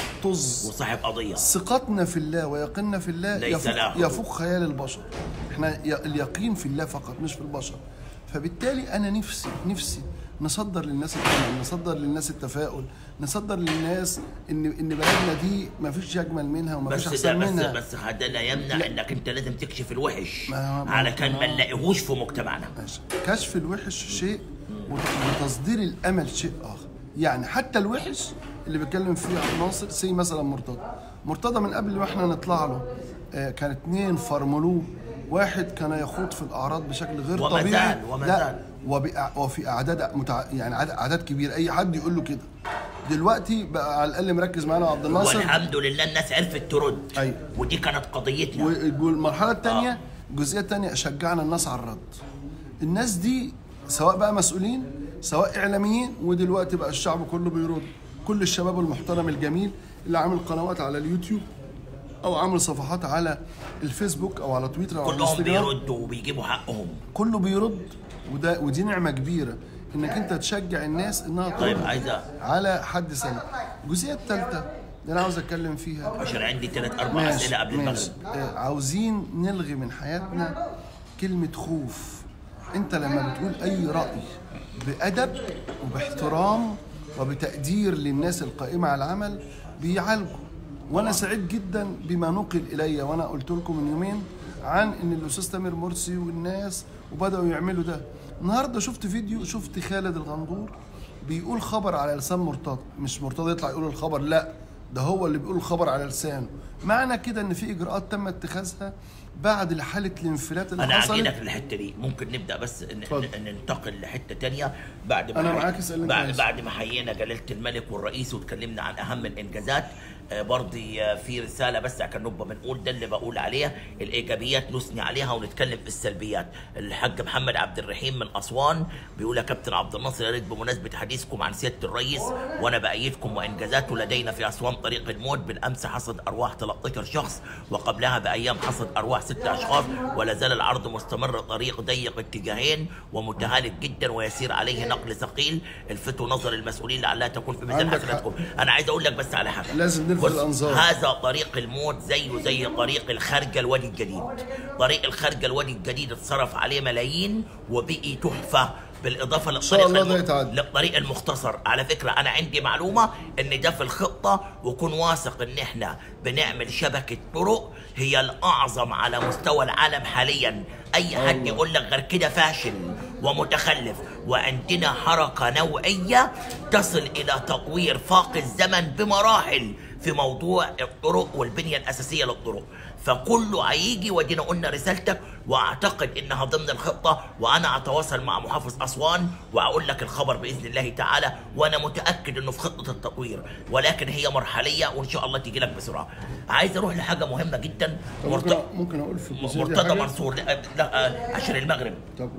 طز وصاحب قضيه ثقتنا في الله ويقيننا في الله ليس لها يفوق, حدود. يفوق خيال البشر احنا ي- اليقين في الله فقط مش في البشر فبالتالي انا نفسي نفسي نصدر للناس الامل نصدر للناس التفاؤل نصدر للناس ان ان بلدنا دي ما فيش اجمل منها وما فيش بس ده احسن بس منها بس ده لا يمنع انك انت لازم تكشف الوحش ما- ما- على كان ما ما- نلاقيهوش في مجتمعنا ماشي. كشف الوحش شيء وت- وتصدير الامل شيء اخر يعني حتى الوحش اللي بيتكلم فيه عبد الناصر سي مثلا مرتضى مرتضى من قبل ما احنا نطلع له آه، كان اتنين فرملوه واحد كان يخوض في الاعراض بشكل غير وما طبيعي زال- وما لا زال. وبأ- وفي اعداد متع... يعني عدد, عدد كبير اي حد يقول له كده دلوقتي بقى على الاقل مركز معانا عبد الناصر والحمد لله الناس عرفت ترد أيوة. ودي كانت قضيتنا والمرحله الثانيه آه. الجزئيه الثانيه شجعنا الناس على الرد الناس دي سواء بقى مسؤولين سواء اعلاميين ودلوقتي بقى الشعب كله بيرد كل الشباب المحترم الجميل اللي عامل قنوات على اليوتيوب او عامل صفحات على الفيسبوك او على تويتر او على كلهم الانستجرام بيردوا وبيجيبوا حقهم كله بيرد وده ودي نعمه كبيره انك انت تشجع الناس انها ترد طيب عايزه على حد سنه الجزئيه الثالثه اللي انا عاوز اتكلم فيها عشان عندي ثلاث اربع ماشي اسئله قبل ماشي المغرب آه، عاوزين نلغي من حياتنا كلمة خوف انت لما بتقول اي رأي بأدب وباحترام وبتقدير للناس القائمة على العمل بيعالجوا وانا سعيد جدا بما نقل الي وانا قلت لكم من يومين عن ان الاستاذ تامر مرسي والناس وبداوا يعملوا ده النهارده شفت فيديو شفت خالد الغندور بيقول خبر على لسان مرتضى مش مرتضى يطلع يقول الخبر لا ده هو اللي بيقول الخبر على لسانه معنى كده ان في اجراءات تم اتخاذها بعد حاله الانفلات اللي انا حصلت عاجينك الحته دي ممكن نبدا بس ن- اتفضل. ن- ننتقل لحته تانية بعد ما أنا حي- معاك، اسأل اللي أنت بعد, عايزه. بعد ما حيينا جلاله الملك والرئيس واتكلمنا عن اهم الانجازات آه، برضي آه، في رساله بس كان نبقى بنقول ده اللي بقول عليها الايجابيات نثني عليها ونتكلم في السلبيات الحاج محمد عبد الرحيم من اسوان بيقول يا كابتن عبد الناصر يا ريت بمناسبه حديثكم عن سياده الرئيس وانا بايدكم وانجازاته لدينا في اسوان طريق الموت بالامس حصد ارواح 13 شخص وقبلها بايام حصد ارواح 6 اشخاص ولا زال العرض مستمر طريق ضيق اتجاهين ومتهالك جدا ويسير عليه نقل ثقيل الفتوا نظر المسؤولين لعلها تكون في ميزان عندك حسناتكم انا عايز اقول لك بس على حاجه لازم نلفت بص، الأنظار. هذا طريق الموت زيه زي طريق الخارجه الوادي الجديد طريق الخارجه الوادي الجديد اتصرف عليه ملايين وبقي تحفه بالاضافه للطريق الله ده الم- يتعدى. للطريق المختصر على فكره انا عندي معلومه ان ده في الخطه وكون واثق ان احنا بنعمل شبكه طرق هي الاعظم على مستوى العالم حاليا اي حد يقول لك غير كده فاشل ومتخلف وعندنا حركه نوعيه تصل الى تطوير فاق الزمن بمراحل في موضوع الطرق والبنيه الاساسيه للطرق فكله هيجي ودينا قلنا رسالتك واعتقد انها ضمن الخطه وانا اتواصل مع محافظ اسوان واقول لك الخبر باذن الله تعالى وانا متاكد انه في خطه التطوير ولكن هي مرحليه وان شاء الله تيجي لك بسرعه عايز اروح لحاجه مهمه جدا طب مرت- ممكن ممكن اقول في الجزئيه دي مرتضى حاجة؟ منصور لا, لا آه، عشر المغرب طب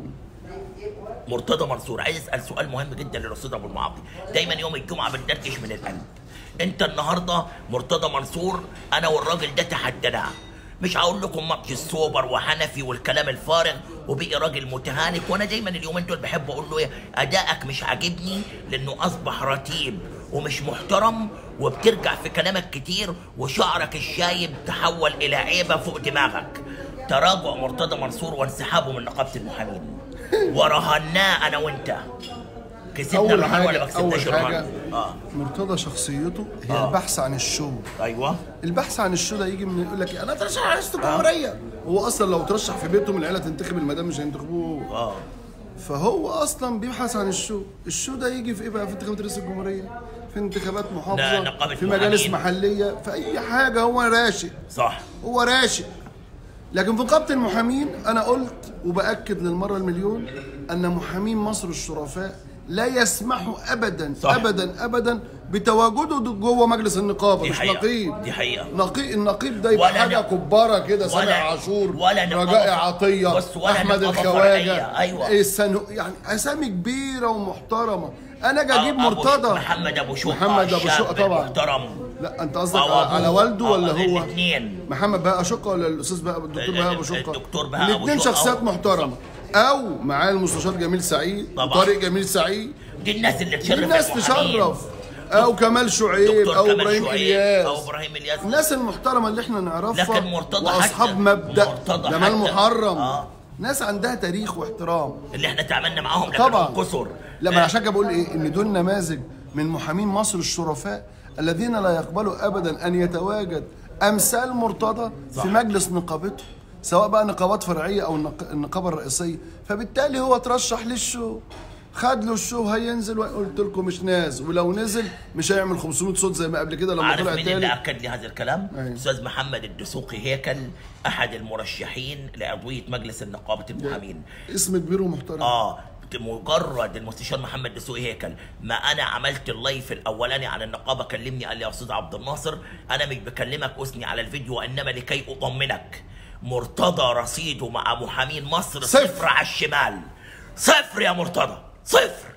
مرتضى منصور عايز اسال سؤال مهم جدا للاستاذ ابو المعاطي دايما يوم الجمعه بندردش من القلب انت النهارده مرتضى منصور انا والراجل ده تحديناه مش هقول لكم ماتش السوبر وحنفي والكلام الفارغ وبقي راجل متهالك وانا دايما اليومين دول بحب اقول له ايه ادائك مش عاجبني لانه اصبح رتيب ومش محترم وبترجع في كلامك كتير وشعرك الشايب تحول الى عيبه فوق دماغك تراجع مرتضى منصور وانسحابه من نقابه المحامين ورهناه انا وانت كسبنا اول الرهان ولا ما حاجه اول كسبناش حاجه الرهان؟ اه مرتضى شخصيته هي آه. البحث عن الشو ايوه البحث عن الشو ده يجي من يقول لك انا ترشح على رئاسه الجمهوريه هو اصلا لو ترشح في بيتهم العيله تنتخب المدام مش هينتخبوه اه فهو اصلا بيبحث عن الشو الشو ده يجي في ايه بقى في انتخابات رئاسه الجمهوريه في انتخابات لا، محافظه نقابة في مجالس محامين. محليه في اي حاجه هو راشق صح هو راشق لكن في نقابه المحامين انا قلت وباكد للمره المليون ان محامين مصر الشرفاء لا يسمحوا ابدا صح. ابدا ابدا بتواجده جوه مجلس النقابه دي مش حقيقة. نقيب دي حقيقة. نقيب النقيب ده يبقى ولا حاجه ن- كباره كده سامع ولا- عاشور ولا نقابة رجاء ف- عطيه بص، ولا احمد نقابة الخواجه فرعية. أيوة. السنو يعني اسامي كبيره ومحترمه انا اجي اجيب أبو- مرتضى محمد ابو شقه محمد ابو الشاب شقه طبعا المحترم لا انت قصدك أو على, أبوه. على والده أو ولا هو الاثنين محمد بهاء شقه ولا الاستاذ بهاء الدكتور بهاء ابو شقه الدكتور بهاء أبو الاثنين شقة. شخصيات محترمه او معاه المستشار جميل سعيد طبعا. وطارق جميل سعيد دي الناس اللي تشرف دي الناس المحامين. تشرف او كمال شعيب دكتور او كمال ابراهيم شعيب الياس او ابراهيم الياس الناس المحترمه اللي احنا نعرفها لكن مرتضى واصحاب حتى- مبدا مرتضى جمال حتى- محرم آه. ناس عندها تاريخ واحترام اللي احنا تعاملنا معاهم لكن طبعا هم كسر لا ما أنا آه، عشان كده بقول ايه ان دول نماذج من محامين مصر الشرفاء الذين لا يقبلوا ابدا ان يتواجد امثال مرتضى صح. في مجلس نقابته سواء بقى نقابات فرعيه او النق- النقابه الرئيسيه فبالتالي هو ترشح للشو خد له الشو هينزل وقلت لكم مش ناز ولو نزل مش هيعمل 500 صوت زي ما قبل كده لما عارف طلع مين اللي تاني اكد لي هذا الكلام؟ أيوة. استاذ محمد الدسوقي هيكل احد المرشحين لعضويه مجلس النقابه المحامين اسم كبير ومحترم اه مجرد المستشار محمد دسوقي هيكل ما انا عملت اللايف الاولاني عن النقابه كلمني قال لي يا استاذ عبد الناصر انا مش بكلمك اثني على الفيديو وانما لكي اطمنك مرتضى رصيده مع محامين مصر صفر. صفر على الشمال صفر يا مرتضى صفر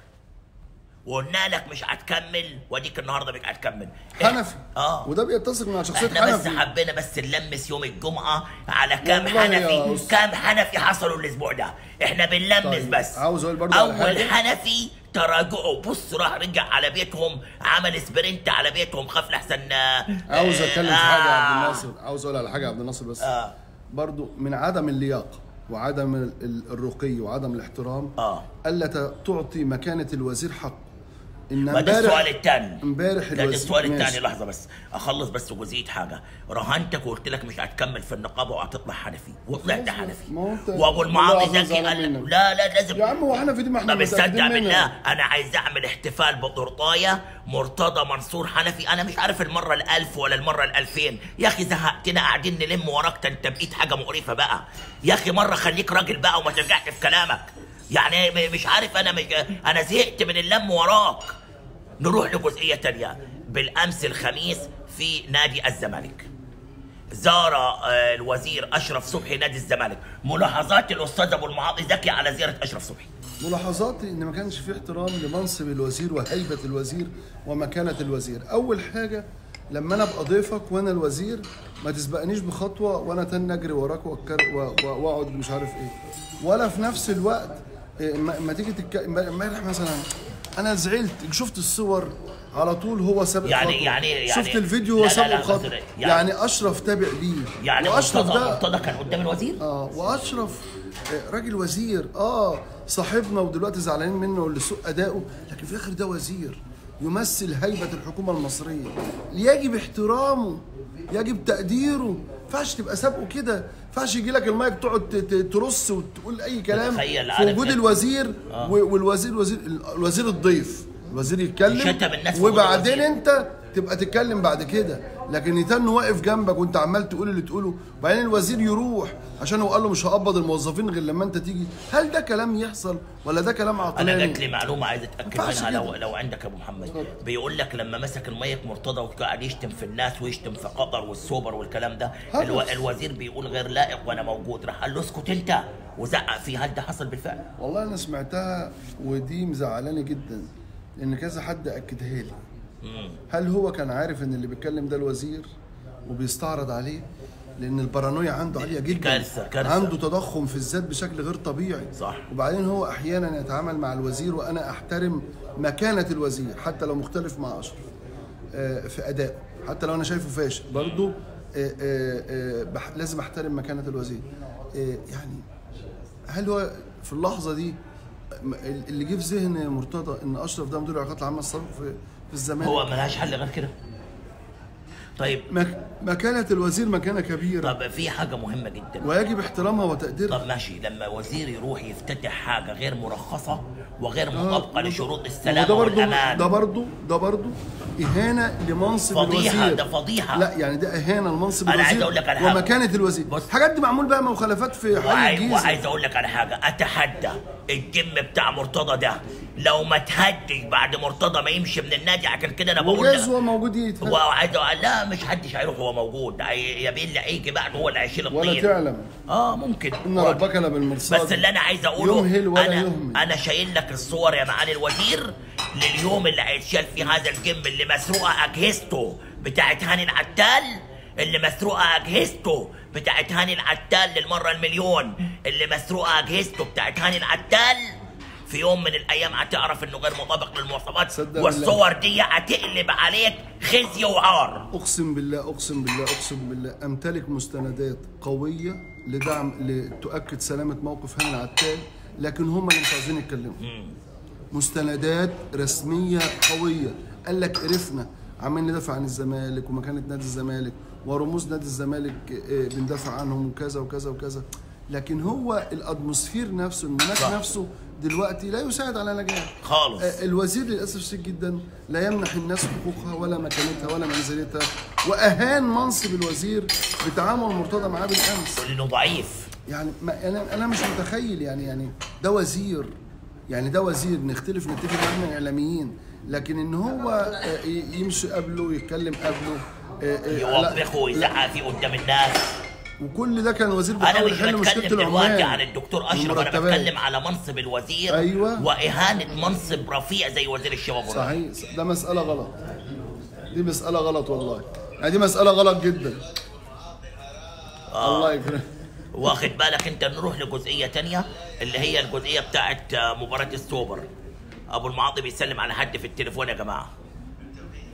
وقلنا لك مش هتكمل واديك النهارده مش هتكمل حنفي اه وده بيتسق مع شخصيه احنا بس حنفي حبينا بس نلمس يوم الجمعه على كام والله يا حنفي أستاذ. كام حنفي حصلوا الاسبوع ده احنا بنلمس طيب، بس عاوز أقول برضه على اول حاجة. حنفي تراجعوا بص راح رجع على بيتهم عمل سبرنت على بيتهم خاف لحسن عاوز آه، اتكلم في حاجه يا عبد الناصر عاوز اقول على حاجه يا عبد الناصر بس آه. برضو من عدم اللياقه وعدم ال- ال- الرقي وعدم الاحترام آه. الا ت- تعطي مكانه الوزير حقه ان ما ده السؤال امبارح الثاني امبارح ده, ده الوزير- السؤال ماشي. الثاني لحظه بس اخلص بس جزئيه حاجه رهنتك وقلت لك مش هتكمل في النقابه وهتطلع حنفي وطلعت خلاص، حنفي ما هو أنت- وابو المعاطي الله زكي عز قال وجل لك منك. لا لا لازم يا عم هو احنا في دي ما احنا طب اصدق متأكدين بالله منها. انا عايز اعمل احتفال بقرطايه مرتضى منصور حنفي انا مش عارف المره الالف ولا المره الالفين يا اخي زهقتنا قاعدين نلم وراك ده انت بقيت حاجه مقرفه بقى يا اخي مره خليك راجل بقى وما ترجعش في كلامك يعني م- مش عارف انا مش انا زهقت من اللم وراك نروح لجزئيه تانية بالامس الخميس في نادي الزمالك زار آه، الوزير اشرف صبحي نادي الزمالك ملاحظات الاستاذ ابو المعاطي زكي على زياره اشرف صبحي ملاحظاتي ان ما كانش في احترام لمنصب الوزير وهيبه الوزير ومكانه الوزير اول حاجه لما انا ابقى ضيفك وانا الوزير ما تسبقنيش بخطوه وانا تاني اجري وراك وأكر- و- و- واقعد مش عارف ايه ولا في نفس الوقت إيه، ما ما تيجي تتك... امبارح مثلا انا زعلت شفت الصور على طول هو سابق يعني- خطوة. يعني- يعني- شفت الفيديو لا، هو لا، سابق لا، خطوه قصدي- يعني, يعني- يعني اشرف تابع ليه يعني واشرف مرتضى ده مرتضى كان قدام الوزير اه واشرف آه، راجل وزير اه صاحبنا ودلوقتي زعلانين منه اللي سوء اداؤه لكن في الاخر ده وزير يمثل هيبه الحكومه المصريه يجب احترامه يجب تقديره ما ينفعش تبقى سابقه كده ما ينفعش يجي لك المايك تقعد ت- ت- ترص وتقول اي كلام تخيل في عارف وجود إنت- الوزير و- والوزير وزير الوزير الضيف الوزير يتكلم يشتم الناس في وجود وبعدين الوزير. انت تبقى تتكلم بعد كده لكن يتن واقف جنبك وانت عمال تقول اللي تقوله وبعدين الوزير يروح عشان هو قال له مش هقبض الموظفين غير لما انت تيجي هل ده كلام يحصل ولا ده كلام انا عقلاني جات لي معلومه عايز اتاكد ينفعش منها لو كده. لو عندك يا ابو محمد بيقول لك لما مسك المايك مرتضى وقاعد يشتم في الناس ويشتم في قطر والسوبر والكلام ده خلاص. الو الوزير بيقول غير لائق وانا موجود راح قال له اسكت انت وزعق فيه هل ده حصل بالفعل؟ والله انا سمعتها ودي مزعلاني جدا لان كذا حد اكدها لي هل هو كان عارف ان اللي بيتكلم ده الوزير وبيستعرض عليه لان البارانويا عنده عاليه جدا كارثة، كارثة. عنده تضخم في الذات بشكل غير طبيعي صح. وبعدين هو احيانا يتعامل مع الوزير وانا احترم مكانه الوزير حتى لو مختلف مع اشرف آه، في ادائه حتى لو انا شايفه فاشل برضه آه، آه، آه، بح- لازم احترم مكانه الوزير آه، يعني هل هو في اللحظه دي م- اللي جه في ذهن مرتضى ان اشرف ده مدير العلاقات العامه السابق في في الزمالك هو ملهاش حل غير كده طيب مك... مكانه الوزير مكانه كبيره طب في حاجه مهمه جدا ويجب احترامها وتقديرها طب ماشي لما وزير يروح يفتتح حاجه غير مرخصه وغير مطابقه لشروط وده السلامه برضو والامان ده برضو ده برضو اهانه لمنصب فضيحة، الوزير ده فضيحة. لا يعني ده اهانه لمنصب أنا الوزير عايز أقول لك على حاجة. ومكانه الوزير بص. الحاجات دي معمول بقى مخالفات في حي وعايز, الجيزه وعايز اقول لك على حاجه اتحدى الجيم بتاع مرتضى ده لو ما تهدش بعد مرتضى ما يمشي من النادي عشان كده انا بقول وجاز لك هو موجود يتهد. هو عايز أقول لا مش حدش هيروح هو موجود هي- يا بيه اللي هيجي بعد هو اللي هيشيل الطين ولا تعلم اه ممكن ان ربك لبالمرصاد بس اللي انا عايز اقوله يمهل ولا انا يهمل انا شايل لك الصور يا معالي الوزير لليوم اللي هيتشال فيه هذا الجيم اللي مسروقه اجهزته بتاعت هاني العتال اللي مسروقه اجهزته بتاعت هاني العتال للمره المليون اللي مسروقه اجهزته بتاعت هاني العتال في يوم من الايام هتعرف انه غير مطابق للمواصفات صدق والصور دي هتقلب عليك خزي وعار اقسم بالله اقسم بالله اقسم بالله امتلك مستندات قويه لدعم لتؤكد سلامه موقف هاني العتال لكن هم اللي مش عايزين يتكلموا مستندات رسميه قويه قال لك عرفنا عمالين ندافع عن الزمالك ومكانه نادي الزمالك ورموز نادي الزمالك آه، بندافع عنهم وكذا وكذا وكذا لكن هو الاتموسفير نفسه المناخ صح. نفسه دلوقتي لا يساعد على نجاح خالص آه، الوزير للاسف الشديد جدا لا يمنح الناس حقوقها ولا مكانتها ولا منزلتها واهان منصب الوزير بتعامل مرتضى معاه بالامس لانه ضعيف يعني ما انا انا مش متخيل يعني يعني ده وزير يعني ده وزير نختلف نتفق معاه من اعلاميين لكن ان هو آه، ي- يمشي قبله ويتكلم قبله آه، آه، لا- يوبخه ويزعق فيه قدام الناس وكل ده كان وزير انا بيحاول مش يحل مشكله بتكلم دلوقتي العمال عن الدكتور اشرف انا والمرتبات. بتكلم على منصب الوزير أيوة. واهانه منصب رفيع زي وزير الشباب والرياضة. صحيح ده مسألة غلط دي مسألة غلط والله يعني دي مسألة غلط جدا الله يكرمك واخد بالك انت نروح لجزئيه تانية اللي هي الجزئيه بتاعت آه، مباراه السوبر ابو المعاطي بيسلم على حد في التليفون يا جماعه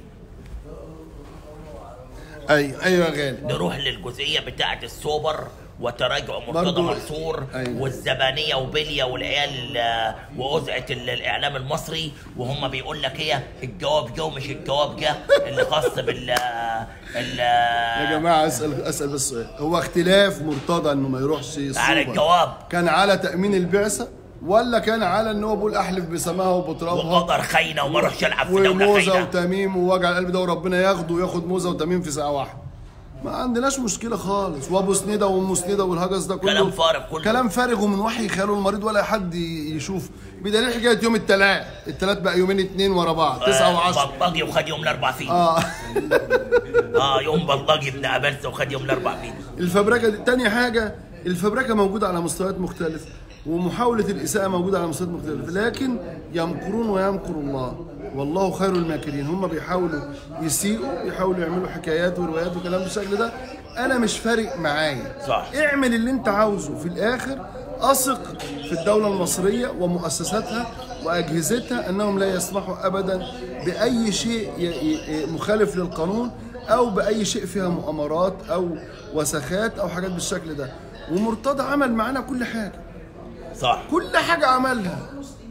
ايوه ايوه يا غالي نروح للجزئيه بتاعت السوبر وتراجع مرتضى برضو- منصور أيوة. والزبانيه وبليا والعيال آه، وأزعة ال- الاعلام المصري وهم بيقول لك ايه الجواب جه ومش الجواب جه اللي خاص بال ال يا جماعه اسال اسال بس سؤال هو اختلاف مرتضى انه ما يروحش السوبر على الجواب. كان على تامين البعثه ولا كان على ان هو بيقول احلف بسماها وبترابها وقدر خاينه وما اروحش العب في دوله وموزه خاينه وتميم ووجع القلب ده وربنا ياخده وياخد موزه وتميم في ساعه واحده ما عندناش مشكله خالص وابو سنيده وام سنيده والهجس ده كله كلام فارغ كله. كلام فارغ ومن وحي خياله المريض ولا حد ي- يشوف بدليل حكايه يوم الثلاث الثلاث بقى يومين اتنين ورا بعض تسعه وعشره بلطجي وخد يوم الاربع فيه اه اه يوم بلطجي ابن ابلسه وخد يوم الاربع فيه الفبركه دي تاني حاجه الفبركه موجوده على مستويات مختلفه ومحاوله الاساءه موجوده على مستويات مختلفه لكن يمكرون ويمكر الله والله خير الماكرين هم بيحاولوا يسيئوا يحاولوا يعملوا حكايات وروايات وكلام بالشكل ده انا مش فارق معايا صح. اعمل اللي انت عاوزه في الاخر اثق في الدوله المصريه ومؤسساتها واجهزتها انهم لا يسمحوا ابدا باي شيء ي- ي- مخالف للقانون او باي شيء فيها مؤامرات او وسخات او حاجات بالشكل ده ومرتضى عمل معانا كل حاجه صح كل حاجه عملها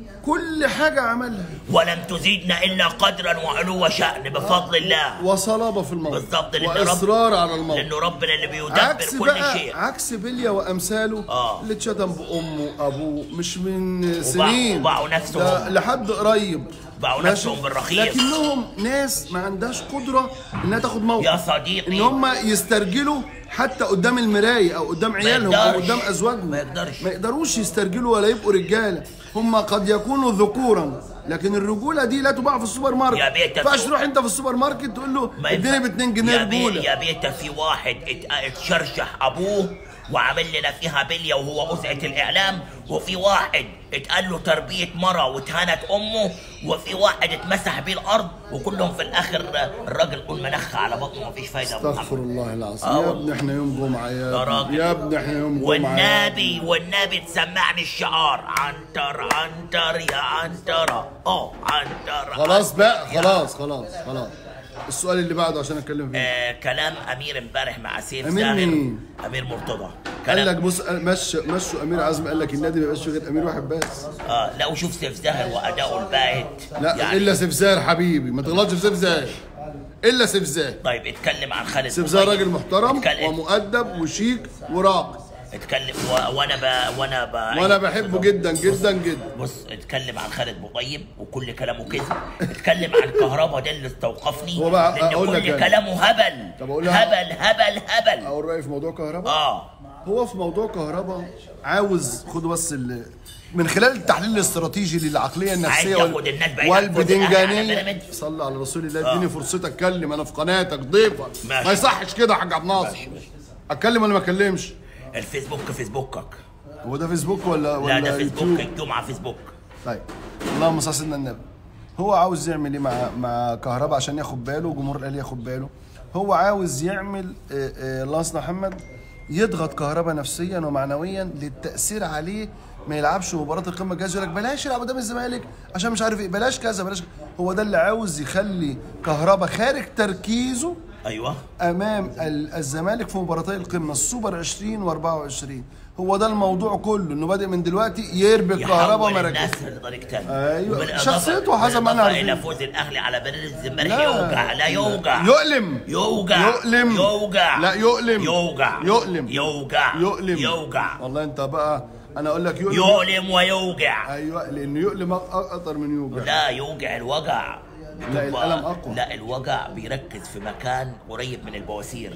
كل حاجه عملها ولم تزيدنا الا قدرا وعلو شأن بفضل الله وصلابه في الموضوع بالظبط لان رب واصرار على الموضوع لانه ربنا اللي عكس بيدبر كل بقى شيء عكس بليا وامثاله آه. اللي اتشتم بامه وابوه مش من سنين وباعوا نفسهم. ده لحد قريب باعوا ماشي؟ نفسهم بالرخيص. لكنهم ناس ما عندهاش قدره انها تاخد موقف يا صديقي ان هم يسترجلوا حتى قدام المرايه او قدام عيالهم او يقدرش. قدام ازواجهم ما يقدرش. ما يقدروش يسترجلوا ولا يبقوا رجاله هم قد يكونوا ذكورا لكن الرجوله دي لا تباع في السوبر ماركت يا بيت ما ينفعش تروح انت في السوبر ماركت تقول له ما اديني ينفع- ب 2 جنيه يا بي رجوله يا بيتا في واحد ات- اتشرشح ابوه وعمل لنا فيها بليه وهو أزعة الإعلام وفي واحد اتقال له تربية مرة واتهانت أمه وفي واحد اتمسح بيه الأرض وكلهم في الآخر الراجل قول منخ على بطنه مفيش فايدة يا أبو استغفر محمد. الله العظيم آه يا والله. ابني احنا يوم جمعه يا يا ابني. راجل. يا ابني احنا يوم جمعه يا والنبي والنبي تسمعني الشعار عنتر عنتر يا عنترة اه عنتر خلاص بقى عنتر يا خلاص خلاص خلاص السؤال اللي بعده عشان اتكلم فيه آه كلام امير امبارح مع سيف أمير زاهر مين؟ امير مرتضى قال كلام لك بص مشوا مشوا امير عزمي قال لك النادي ما يبقاش فيه غير امير واحد بس اه لا وشوف سيف زاهر واداؤه الباهت لا يعني الا سيف زاهر حبيبي ما تغلطش في سيف زاهر الا سيف زاهر طيب اتكلم عن خالد سيف زاهر مطيب. راجل محترم اتكلم ومؤدب وشيك وراقي اتكلم و... وانا ب... وانا ب... وانا بحبه جدا جدا جدا بص اتكلم عن خالد مطيب وكل كلامه كذب اتكلم عن كهربا ده اللي استوقفني هو بقى لان أقول لك كل يعني. كلامه هبل طب أقول لها- هبل هبل هبل اقول رايي في موضوع كهرباء اه هو في موضوع كهرباء عاوز خدوا بس ال... من خلال التحليل الاستراتيجي للعقليه النفسيه عايز ياخد الناس بعيد عن فوز الأهلي على والبدنجانيه بيراميدز. صلى على رسول الله اديني فرصتك اتكلم انا في قناتك ضيفك ماشي. ما يصحش كده يا حاج عبد الناصر ماشي، ماشي. اتكلم ولا ما اتكلمش الفيسبوك فيسبوكك هو ده فيسبوك ولا ولا لا ده فيسبوك يوتيوب؟ الجمعه فيسبوك طيب اللهم صل على سيدنا النبي هو عاوز يعمل ايه مع مع كهرباء عشان ياخد باله وجمهور الاهلي ياخد باله هو عاوز يعمل آه، آه، الله يصلح محمد يضغط كهرباء نفسيا ومعنويا للتاثير عليه ما يلعبش مباراه القمه الجايه يقول لك بلاش يلعب قدام الزمالك عشان مش عارف ايه بلاش كذا بلاش كذا. هو ده اللي عاوز يخلي كهرباء خارج تركيزه ايوه امام ال- الزمالك في مباراتي القمه السوبر 20 و24 هو ده الموضوع كله انه بادئ من دلوقتي يربي الكهرباء يحول مراكز الناس لطريق تاني أيوة. وبالإضافة- شخصيته حسب ما أنا بالإضافة عارفين. الى فوز الاهلي على بلد الزمالك يوجع لا يوجع يؤلم يوجع يؤلم يوجع لا يؤلم يوجع يؤلم يوجع يؤلم يوجع والله انت بقى انا اقول لك يؤلم يؤلم ويوجع ايوه لانه يؤلم أك- اكتر من يوجع لا يوجع الوجع لا، بتبقى- الألم أقوى. لا الوجع بيركز في مكان قريب من البواسير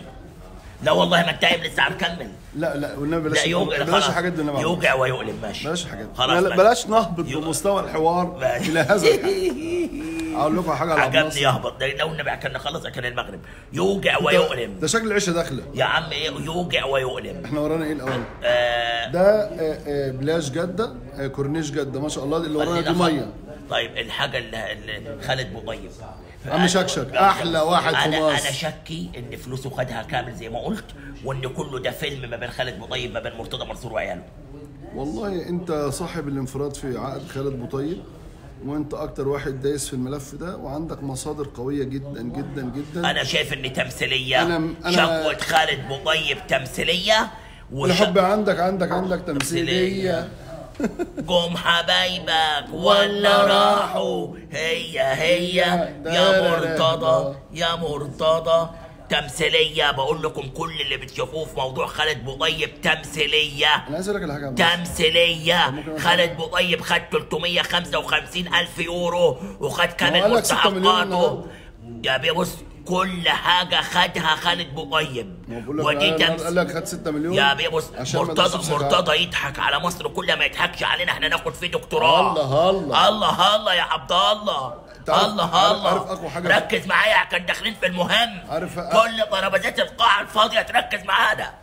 لا والله ما انت قايم لسه هنكمل لا لا والنبي لا بلاش يوجع بلاش خلاص. الحاجات دي والنبي. يوجع ويؤلم ماشي بلاش الحاجات دي. خلاص بلا- ماشي. بلاش نهبط يو- بمستوى الحوار ماشي. الى هذا الحد اقول لكم حاجه على عبد عجبني الناصر. يهبط ده لو النبي كان خلص كان المغرب يوجع ويؤلم ده شكل العيشه داخله يا عم ايه يوجع ويؤلم احنا ورانا ايه الاول آه ده آه، آه، بلاش جده آه، كورنيش جده ما شاء الله اللي ورانا خلينا دي خ- ميه طيب الحاجه اللي, اللي خالد مطيب عم شكشك، أحلى واحد في انا مصر. انا شكي ان فلوسه خدها كامل زي ما قلت وان كله ده فيلم ما بين خالد مطيب ما بين مرتضى منصور وعياله والله انت صاحب الانفراد في عقد خالد بوطيب وانت اكتر واحد دايس في الملف ده وعندك مصادر قويه جدا جدا جدا انا شايف ان تمثيليه أنا- أنا- شكوى خالد مطيب تمثيليه وش- الحب عندك عندك عندك تمثيليه قوم حبايبك ولا راحوا هي هي يا مرتضى يا مرتضى تمثيلية بقول لكم كل اللي بتشوفوه في موضوع خالد بوطيب تمثيلية انا عايز اقول لك على حاجه يا عبد الناصر. تمثيلية خالد بوطيب خد 355 ألف يورو وخد هو كامل قال لك 6 مليون مستحقاته النهارده. يا بيه بص كل حاجة خدها خالد بوطيب ما بقول لك ودي قال- تمثيل قال لك خد 6 مليون يا بيه بص عشان ما مرتضى تحسبش مرتضى يضحك على مصر كل ما يضحكش علينا احنا ناخد فيه دكتوراه الله الله. الله الله يا عبد الله تعرف- الله عارف- الله عارف أقوى حاجة؟ ركز معايا عشان داخلين في المهم عارف- كل ترابيزات القاعة الفاضية تركز معانا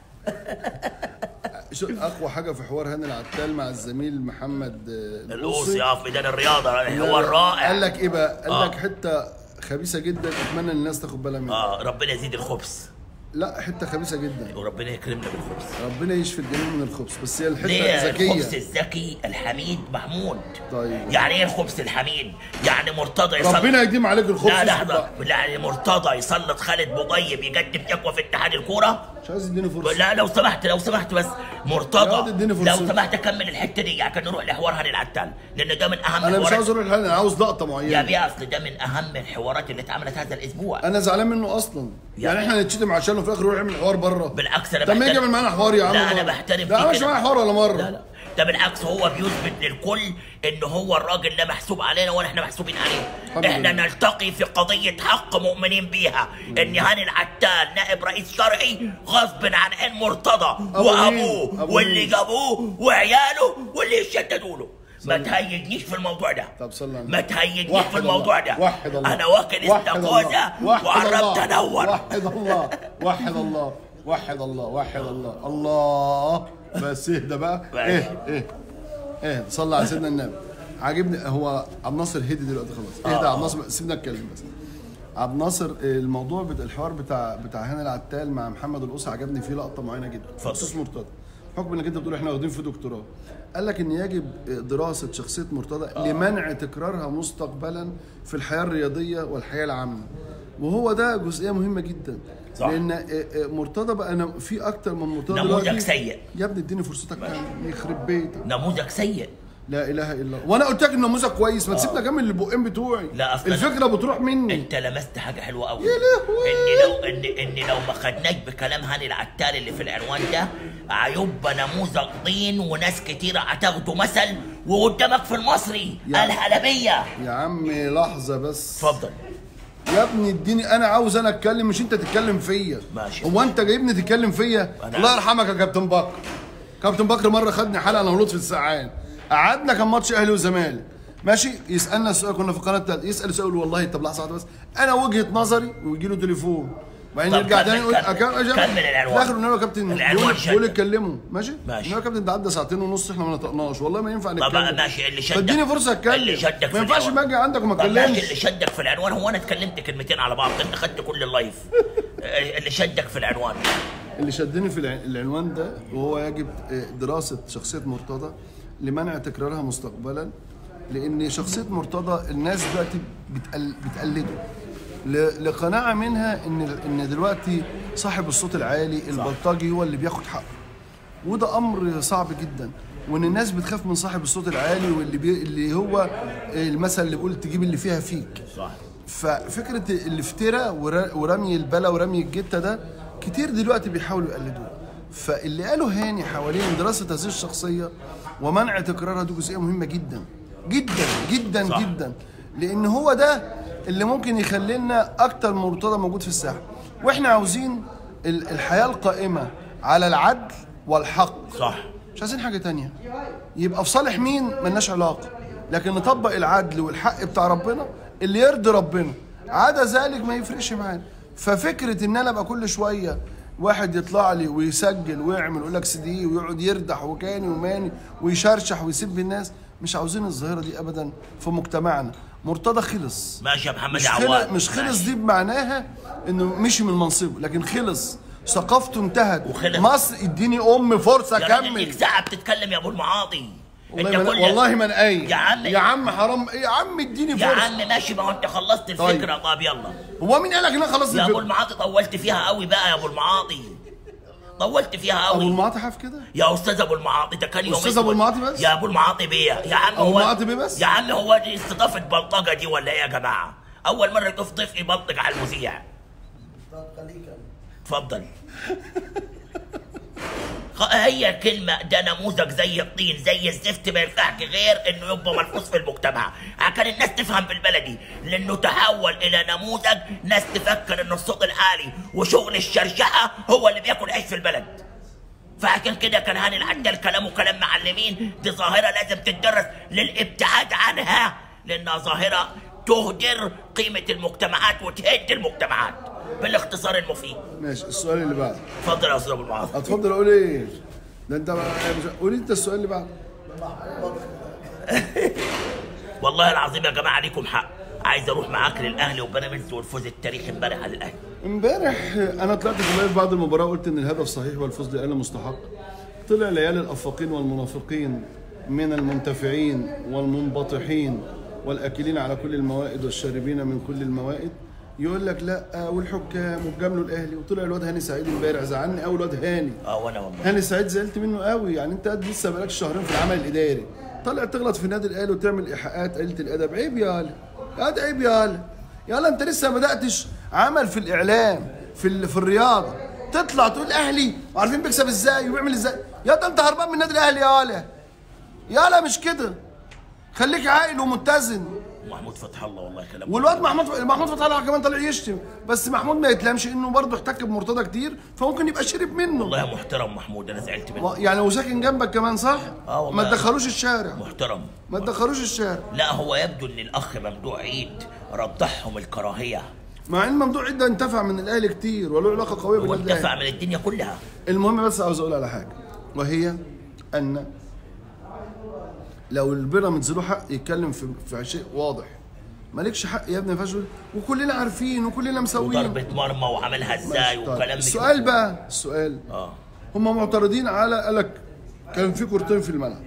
شو اقوى حاجه في حوار هاني العتال مع الزميل محمد آه، القوسي اه في ميدان الرياضة هو قال الرائع لك ايه بقى؟ قال آه. لك حته خبيثه جدا اتمنى ان الناس تاخد بالها منها اه ربنا يزيد الخبز لا حته خبيثه جدا وربنا يكرمنا بالخبز ربنا يشفي الجميع من الخبز بس هي الحته ليه الخبز ذكيه الذكي الحميد محمود طيب. يعني ايه الخبز الحميد يعني مرتضى يصلي ربنا يديم عليك الخبز لا لحظة يعني مرتضى يسلط خالد بوطيب يقدم تقوى في اتحاد الكورة مش عايز يديني فرصه لا لو سمحت لو سمحت بس يا واد مرتضى اديني لو فرصة. سمحت كمل الحته دي عشان نروح لحوار هاني العتال لان ده من اهم انا مش الحوارات- عاوز اروح الحلقه انا عاوز لقطه يا معينه بيه اصل ده من اهم الحوارات اللي اتعملت هذا الاسبوع انا زعلان منه اصلا يعني يعني- احنا نتشتم عشانه في الاخر يروح يعمل حوار بره بالعكس انا طب ما يجي بحترم- يعمل معانا حوار يا عم لا انا مرة. بحترم لا فيه مش كده. معايا حوار ولا مره لا لا ده بالعكس هو بيثبت للكل ان هو الراجل لا محسوب علينا ولا احنا محسوبين عليه الحمد احنا لله. نلتقي في قضيه حق مؤمنين بيها ان هاني العتال نائب رئيس شرعي غصب عن عين مرتضى أبو وابوه مين؟ أبو واللي مين؟ جابوه وعياله واللي يشددوا له ما تهيجنيش في الموضوع ده طب صلى على النبي. ما تهيجنيش وحد في الموضوع الله. ده وحد الله انا واكل وحد الله. استاكوزا وحد وقربت الله. انور وحد الله وحد الله وحد الله وحد الله الله بس اهدى بقى ماشي. ايه ايه ايه صلى على سيدنا النبي عاجبني هو عبد الناصر هدي دلوقتي خلاص اهدى يا عبد الناصر سيبنا اتكلم بس عبد الناصر الموضوع بتاع الحوار بتاع بتاع هاني العتال مع محمد القوسي عجبني فيه لقطه معينه جدا اتفضل. بخصوص مرتضى حكم انك انت بتقول احنا واخدين في دكتوراه قال لك ان يجب دراسه شخصيه مرتضى لمنع تكرارها مستقبلا في الحياه الرياضيه والحياه العامه وهو ده جزئيه مهمه جدا صح. لان آه، آه، مرتضى بقى أنا في اكتر من مرتضى نموذج دلوقتي. سيء. يا ابني اديني فرصتك كمان يخرب بيتك نموذج سيء لا اله الا الله وانا قلت لك النموذج كويس ما تسيبنا اكمل البقين بتوعي لا، أصل أنا- الفكره بتروح مني انت لمست حاجه حلوه قوي يا لهوي. ان لو ان ان لو ما خدناش بكلام هاني العتال اللي في العنوان ده هيبقى نموذج طين وناس كتيره هتاخده مثل وقدامك في المصري يا- الحلبيه يا عمي لحظه بس اتفضل يا ابني اديني انا عاوز انا اتكلم مش انت تتكلم فيا ماشي. هو انت جايبني تتكلم فيا أنا- الله يرحمك يا كابتن بكر كابتن بكر مره خدني حلقه انا ولطفي السعان قعدنا كان ماتش اهلي وزمالك ماشي يسالنا السؤال كنا في القناه الثالثه يسال سؤال والله طب لحظه واحده بس انا وجهه نظري ويجي له تليفون وبعدين طب يرجع كمل- تاني يقول كمل. أكمل أجمل. كمل العنوان. في الاخر نقول له يا كابتن العنوان يقول- شدك. يقول اتكلموا ماشي ماشي. نقول يا كابتن ده عدى ساعتين ونص احنا ما نطقناش والله ما ينفع طب نتكلم ماشي اللي شدك فاديني فرصه اتكلم اللي شدك في ما ينفعش العنوان. ما اجي عندك وما طب ماشي اللي اتكلمش شدك في العنوان هو انا اتكلمت كلمتين على بعض انت خدت كل اللايف اه، اللي شدك في العنوان اللي شدني في الع- العنوان ده وهو يجب آه، دراسة شخصية مرتضى لمنع تكرارها مستقبلا لأن شخصية مرتضى الناس دلوقتي بتقل بتقلده ل- لقناعة منها إن إن دلوقتي صاحب الصوت العالي البلطجي هو اللي بياخد حقه وده أمر صعب جدا وإن الناس بتخاف من صاحب الصوت العالي واللي بي اللي هو آه، المثل اللي بيقول تجيب اللي فيها فيك صح ففكره الافتراء ور- ورمي البلا ورمي الجته ده كتير دلوقتي بيحاولوا يقلدوه فاللي قاله هاني حوالين دراسه هذه الشخصيه ومنع تكرارها دي جزئيه مهمه جدا جدا جدا صح. صح. جدا لان هو ده اللي ممكن يخلي لنا اكتر مرتضى موجود في الساحه واحنا عاوزين ال- الحياه القائمه على العدل والحق صح مش عايزين حاجه تانية يبقى في صالح مين ملناش علاقه لكن نطبق العدل والحق بتاع ربنا اللي يرضي ربنا عدا ذلك ما يفرقش معانا ففكره ان انا ابقى كل شويه واحد يطلع لي ويسجل ويعمل ويقول لك سي دي ويقعد يردح وكاني وماني ويشرشح ويسب الناس مش عاوزين الظاهره دي ابدا في مجتمعنا مرتضى خلص ماشي يا محمد مش عواد خلص مش خلص ماشي. دي بمعناها انه مشي من منصبه لكن خلص ثقافته انتهت وخلص. مصر اديني ام فرصه يا راجل كمل ليك ساعه بتتكلم يا ابو المعاطي والله من والله من اي يا عم يا عم حرام ايه يا عم اديني يا فرصه عم ماشي ما هو انت خلصت الفكره طب يلا هو مين قال لك ان انا خلصت يا ابو الفيلم؟ المعاطي طولت فيها قوي بقى يا ابو المعاطي طولت فيها ابو قوي المعاطي حاف كده يا استاذ ابو المعاطي ده كان يوم أستاذ اسود. أبو المعاطي بس؟ يا ابو المعاطي بيه يا عم أبو هو المعاطي بيه بس؟ يا عم هو دي استضافه بلطجه دي ولا ايه يا جماعه اول مره يضيف ضيف يبلطج على المذيع اتفضل خ- هي كلمة ده نموذج زي الطين زي الزفت ما ينفعش غير انه يبقى ملحوظ في المجتمع كان الناس تفهم بالبلدي لانه تحول الى نموذج ناس تفكر ان الصوت العالي وشغل الشرشحة هو اللي بياكل عيش في البلد فعشان كده كان هاني العدال كلامه كلام معلمين دي ظاهرة لازم تدرس للابتعاد عنها لانها ظاهرة تهدر قيمة المجتمعات وتهد المجتمعات بالاختصار المفيد ماشي السؤال اللي بعده اتفضل يا استاذ ابو المعاطي اتفضل اقول ايه ده انت مش- قول انت السؤال اللي بعده والله العظيم يا جماعه ليكم حق عايز اروح معاك للاهلي وبيراميدز والفوز التاريخي امبارح على الاهلي امبارح انا طلعت في اللايف بعد المباراه قلت ان الهدف صحيح والفوز للاهلي مستحق طلع العيال الافاقين والمنافقين من المنتفعين والمنبطحين والاكلين على كل الموائد والشاربين من كل الموائد يقول لك لا والحكام وجاملوا الاهلي وطلع الواد هاني سعيد امبارح زعلني قوي الواد هاني اه وانا والله هاني سعيد زعلت منه قوي يعني انت قد لسه بقالك شهرين في العمل الاداري طلع تغلط في النادي الاهلي وتعمل ايحاءات قليله الادب عيب يا هلا يا ده عيب يا هلا يا هلا انت لسه ما بداتش عمل في الاعلام في ال- في الرياضه تطلع تقول اهلي وعارفين بيكسب ازاي وبيعمل ازاي يا ده انت هربان من النادي الاهلي يا هلا يا هلا مش كده خليك عاقل ومتزن محمود فتح الله والله كلام والواد محمود محمود فتح الله كمان طلع يشتم بس محمود ما يتلامش انه برضه احتك بمرتضى كتير فممكن يبقى شرب منه والله محترم محمود انا زعلت منه يعني وساكن جنبك كمان صح؟ آه والله. ما تدخلوش الشارع محترم ما تدخلوش الشارع لا هو يبدو ان الاخ ممدوح عيد رضحهم الكراهيه مع ان ممدوح عيد ده انتفع من الاهلي كتير وله علاقه قويه بالنادي وانتفع الاهلي من الدنيا كلها المهم بس عاوز اقول على حاجه وهي ان لو البيراميدز له حق يتكلم في في شيء واضح مالكش حق يا ابني ما ينفعش تقول- وكلنا عارفين وكلنا مسويين وضربة مرمى وعملها ازاي طيب، وكلام السؤال بقى السؤال اه هم معترضين على قالك كان في كورتين في الملعب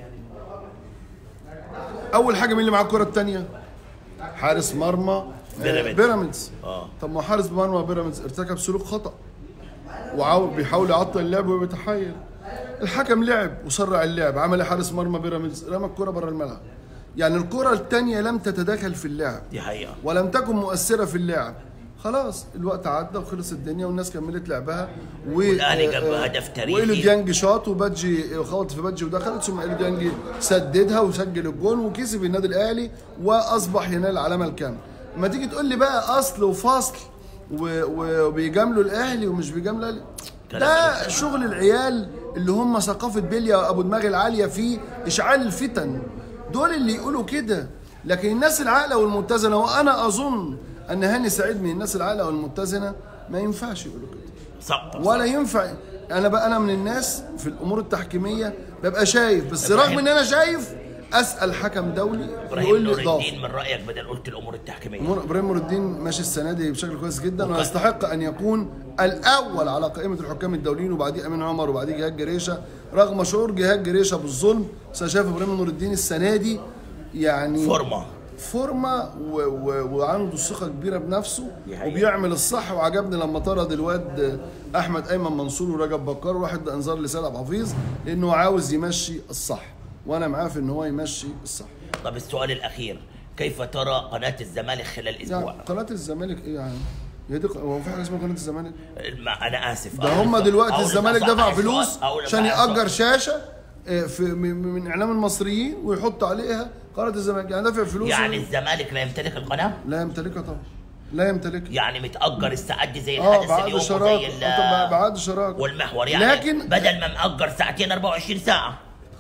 اول حاجه مين اللي معاه الكره الثانيه حارس مرمى آه، بيراميدز. بيراميدز اه طب ما حارس مرمى بيراميدز ارتكب سلوك خطا وعاو بيحاول يعطل اللعب وبيتحايل الحكم لعب وسرع اللعب عمل إيه حارس مرمى بيراميدز رمى الكره بره الملعب يعني الكره الثانيه لم تتدخل في اللعب دي حقيقه ولم تكن مؤثره في اللعب خلاص الوقت عدى وخلص الدنيا والناس كملت لعبها و والأهلي جاب آه، هدف تاريخي. وإيلو ديانج شاط وبادجي خبط في بادجي ودخلت ثم إيلو ديانج سددها وسجل الجون وكسب النادي الاهلي واصبح ينال العلامه الكامله ما تيجي تقول لي بقى اصل وفصل و- و- وبيجاملوا الاهلي ومش بيجاملوا الاهلي ده شغل العيال اللي هم ثقافه بليا ابو دماغ العاليه في اشعال الفتن دول اللي يقولوا كده لكن الناس العاقله والمتزنه وانا اظن ان هاني سعيد من الناس العاقله والمتزنه ما ينفعش يقولوا كده سقط ولا ينفع انا بقى انا من الناس في الامور التحكيميه ببقى شايف بس رغم ان انا شايف اسال حكم دولي ابراهيم يقول نور لي اضافه الدين من رايك بدل قلت الامور التحكيميه أمور- ابراهيم نور الدين ماشي السنه دي بشكل كويس جدا ويستحق ان يكون الاول على قائمه الحكام الدوليين وبعديه امين عمر وبعديه جهاد جريشه رغم شعور جهاد جريشه بالظلم بس انا شايف ابراهيم نور الدين السنه دي يعني فورمه فورمه و... و... وعنده ثقه كبيره بنفسه دي حقيقة. وبيعمل الصح وعجبني لما طرد الواد احمد ايمن منصور ورجب بكار واحد انذار لسيد عبد الحفيظ لانه عاوز يمشي الصح وانا معاه في ان هو يمشي الصح طب السؤال الاخير كيف ترى قناه الزمالك خلال اسبوع يعني قناه الزمالك ايه يعني هي دي هو في حاجه اسمها قناه الزمالك ما انا اسف ده أقول هم السؤال- دلوقتي أقول الزمالك السؤال- دفع أقول فلوس السؤال- أقول عشان السؤال- يأجر شاشه آه، في من من اعلام المصريين ويحط عليها قناه الزمالك يعني دافع فلوس يعني الزمالك لا يمتلك القناه لا يمتلكها طبعا لا يمتلكها يعني متأجر الساعات دي زي اه الحدث بعد اليوم شراكه وزي ال- آه، طب بعد شراكه والمحور يعني لكن بدل ما مأجر ساعتين 24 ساعة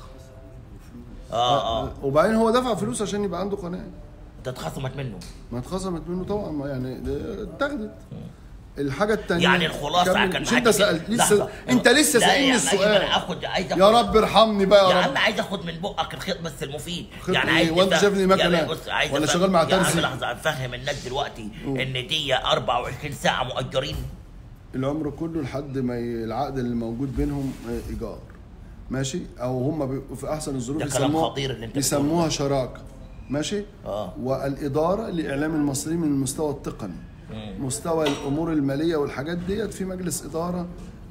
اه اه وبعدين هو دفع فلوس عشان يبقى عنده قناه ده اتخصمت منه ما اتخصمت منه طبعا ما يعني ده اتاخدت الحاجه الثانيه يعني الخلاصه كان مش انت سالت لسه لحظة. انت لسه لا سالني يا السؤال أيمن، اخد عايز يا رب ارحمني بقى يا يا عم رب عايز اخد من بقك الخيط بس المفيد خيط يعني إيه؟ عايز وأنت تفهم- شايفني مكنة؟ يا بص عايز ولا أفهم- شغال مع يا عم ترزي؟ لحظه افهم الناس دلوقتي ان دي 24 ساعه مؤجرين العمر كله لحد ما ي- العقد اللي موجود بينهم آه، ايجار ماشي او هم بيبقوا في احسن الظروف ده كلام يسموها خطير اللي أنت يسموها شراكه ماشي آه. والاداره لاعلام المصريين من المستوى التقني مستوى الامور الماليه والحاجات ديت في مجلس اداره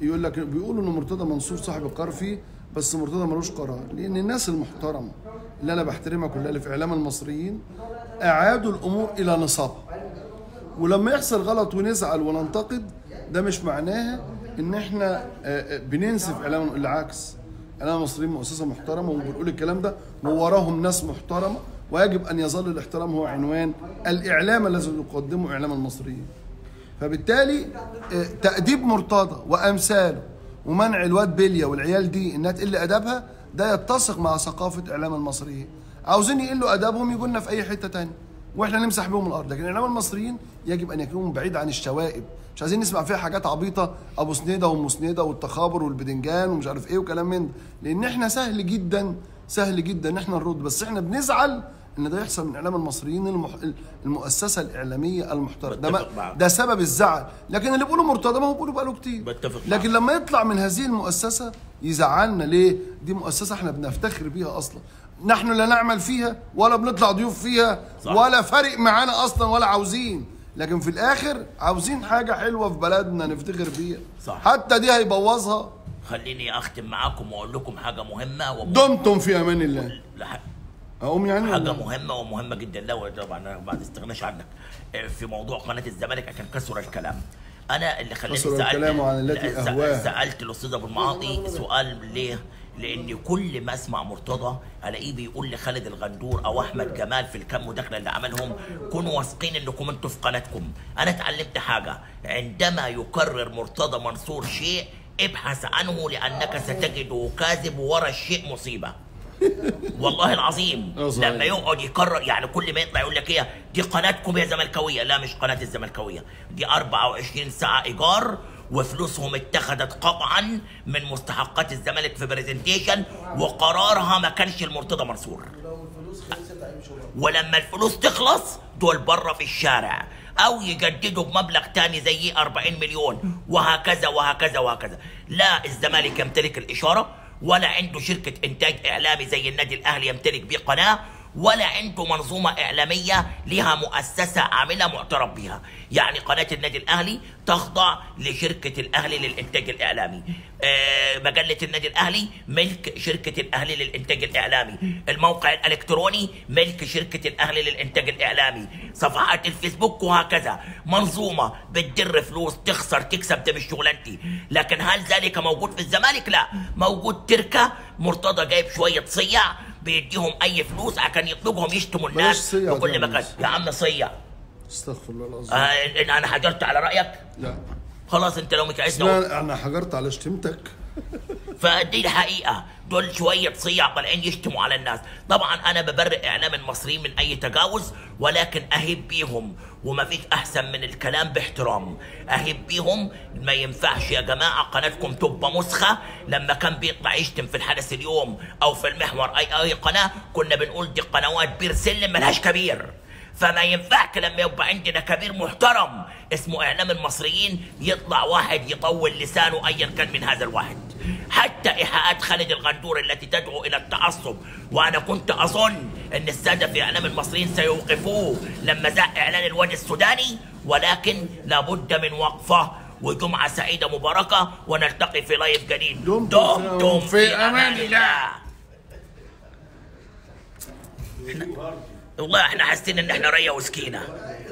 يقول لك بيقولوا ان مرتضى منصور صاحب القرار فيه بس مرتضى ملوش قرار لان الناس المحترمه اللي انا بحترمها كلها اللي في اعلام المصريين اعادوا الامور الى نصابها ولما يحصل غلط ونزعل وننتقد ده مش معناها ان احنا آه، آه، بننسف اعلام العكس اعلام المصريين مؤسسه محترمه وبنقول الكلام ده ووراهم ناس محترمه ويجب ان يظل الاحترام هو عنوان الاعلام الذي يقدمه اعلام المصريين فبالتالي آه، تأديب مرتضى وأمثاله ومنع الواد بليا والعيال دي إنها تقل أدبها ده يتسق مع ثقافة إعلام المصريين عاوزين يقلوا أدبهم يجوا لنا في أي حتة تانية واحنا نمسح بيهم الارض لكن اعلام المصريين يجب ان يكونوا بعيد عن الشوائب مش عايزين نسمع فيها حاجات عبيطه ابو سنيده وام سنيده والتخابر والبدنجان ومش عارف ايه وكلام من ده لان احنا سهل جدا سهل جدا ان احنا نرد بس احنا بنزعل ان ده يحصل من اعلام المصريين المح... المؤسسه الاعلاميه المحترمه ده, بتفق ما... معك. ده سبب الزعل لكن اللي بيقولوا مرتضى ما هو بيقولوا بقاله كتير بتفق لكن لما يطلع من هذه المؤسسه يزعلنا ليه دي مؤسسه احنا بنفتخر بيها اصلا نحن لا نعمل فيها ولا بنطلع ضيوف فيها صح. ولا فارق معانا اصلا ولا عاوزين لكن في الاخر عاوزين حاجه حلوه في بلدنا نفتخر بيها صح. حتى دي هيبوظها خليني اختم معاكم واقول لكم حاجه مهمه وم... دمتم في امان الله لح- اقوم يعني حاجه ولا؟ مهمه ومهمه جدا لا طبعا أنا بعد استغناش عنك آه، في موضوع قناه الزمالك عشان كسر الكلام انا اللي خلاني كسر الكلام عن التي لا، سأ- أهواها. سالت الاستاذ ابو المعاطي سؤال ليه لان كل ما اسمع مرتضى الاقيه بيقول لخالد الغندور او احمد جمال في الكام مداخله اللي عملهم كونوا واثقين انكم انتوا في قناتكم انا اتعلمت حاجه عندما يكرر مرتضى منصور شيء ابحث عنه لانك ستجده كاذب ورا الشيء مصيبه والله العظيم آه صحيح. لما يقعد يكرر يعني كل ما يطلع يقول لك ايه دي قناتكم يا زملكاويه لا مش قناه الزملكاويه دي 24 ساعه ايجار وفلوسهم اتخذت قطعا من مستحقات الزمالك في برزنتيشن وقرارها ما كانش المرتضى منصور ولما الفلوس تخلص دول بره في الشارع او يجددوا بمبلغ تاني زي 40 مليون وهكذا وهكذا وهكذا لا الزمالك يمتلك الاشاره ولا عنده شركه انتاج اعلامي زي النادي الاهلي يمتلك بيه قناه ولا عنده منظومة إعلامية لها مؤسسة عاملة معترف بها يعني قناة النادي الأهلي تخضع لشركة الأهلي للإنتاج الإعلامي آه، مجلة النادي الأهلي ملك شركة الأهلي للإنتاج الإعلامي الموقع الإلكتروني ملك شركة الأهلي للإنتاج الإعلامي صفحات الفيسبوك وهكذا منظومة بتدر فلوس تخسر تكسب ده مش شغلانتي لكن هل ذلك موجود في الزمالك لا موجود تركة مرتضى جايب شوية صيع بيديهم اي فلوس عشان يطلقهم يشتموا بلاش الناس صيع في كل ده مكان بس. يا عم صيع استغفر الله العظيم آه إن انا حجرت على رايك لا خلاص انت لو مش عايز نقول. لا انا حجرت على شتمتك فدي الحقيقه دول شويه صيع طالعين يشتموا على الناس طبعا انا ببرئ اعلام المصريين من اي تجاوز ولكن اهب بيهم وما فيش احسن من الكلام باحترام اهب بيهم ما ينفعش يا جماعه قناتكم تبقى مسخه لما كان بيطلع يشتم في الحدث اليوم او في المحور اي اي قناه كنا بنقول دي قنوات بير سلم ملهاش كبير فما ينفعش لما يبقى عندنا كبير محترم اسمه اعلام المصريين يطلع واحد يطول لسانه ايا كان من هذا الواحد حتى ايحاءات خالد الغندور التي تدعو الى التعصب وانا كنت اظن ان الساده في اعلام المصريين سيوقفوه لما زق اعلان الوادي السوداني ولكن لابد من وقفه وجمعه سعيده مباركه ونلتقي في لايف جديد دمتم دمتم في أمان الله. والله احنا حاسين ان احنا ريا وسكينه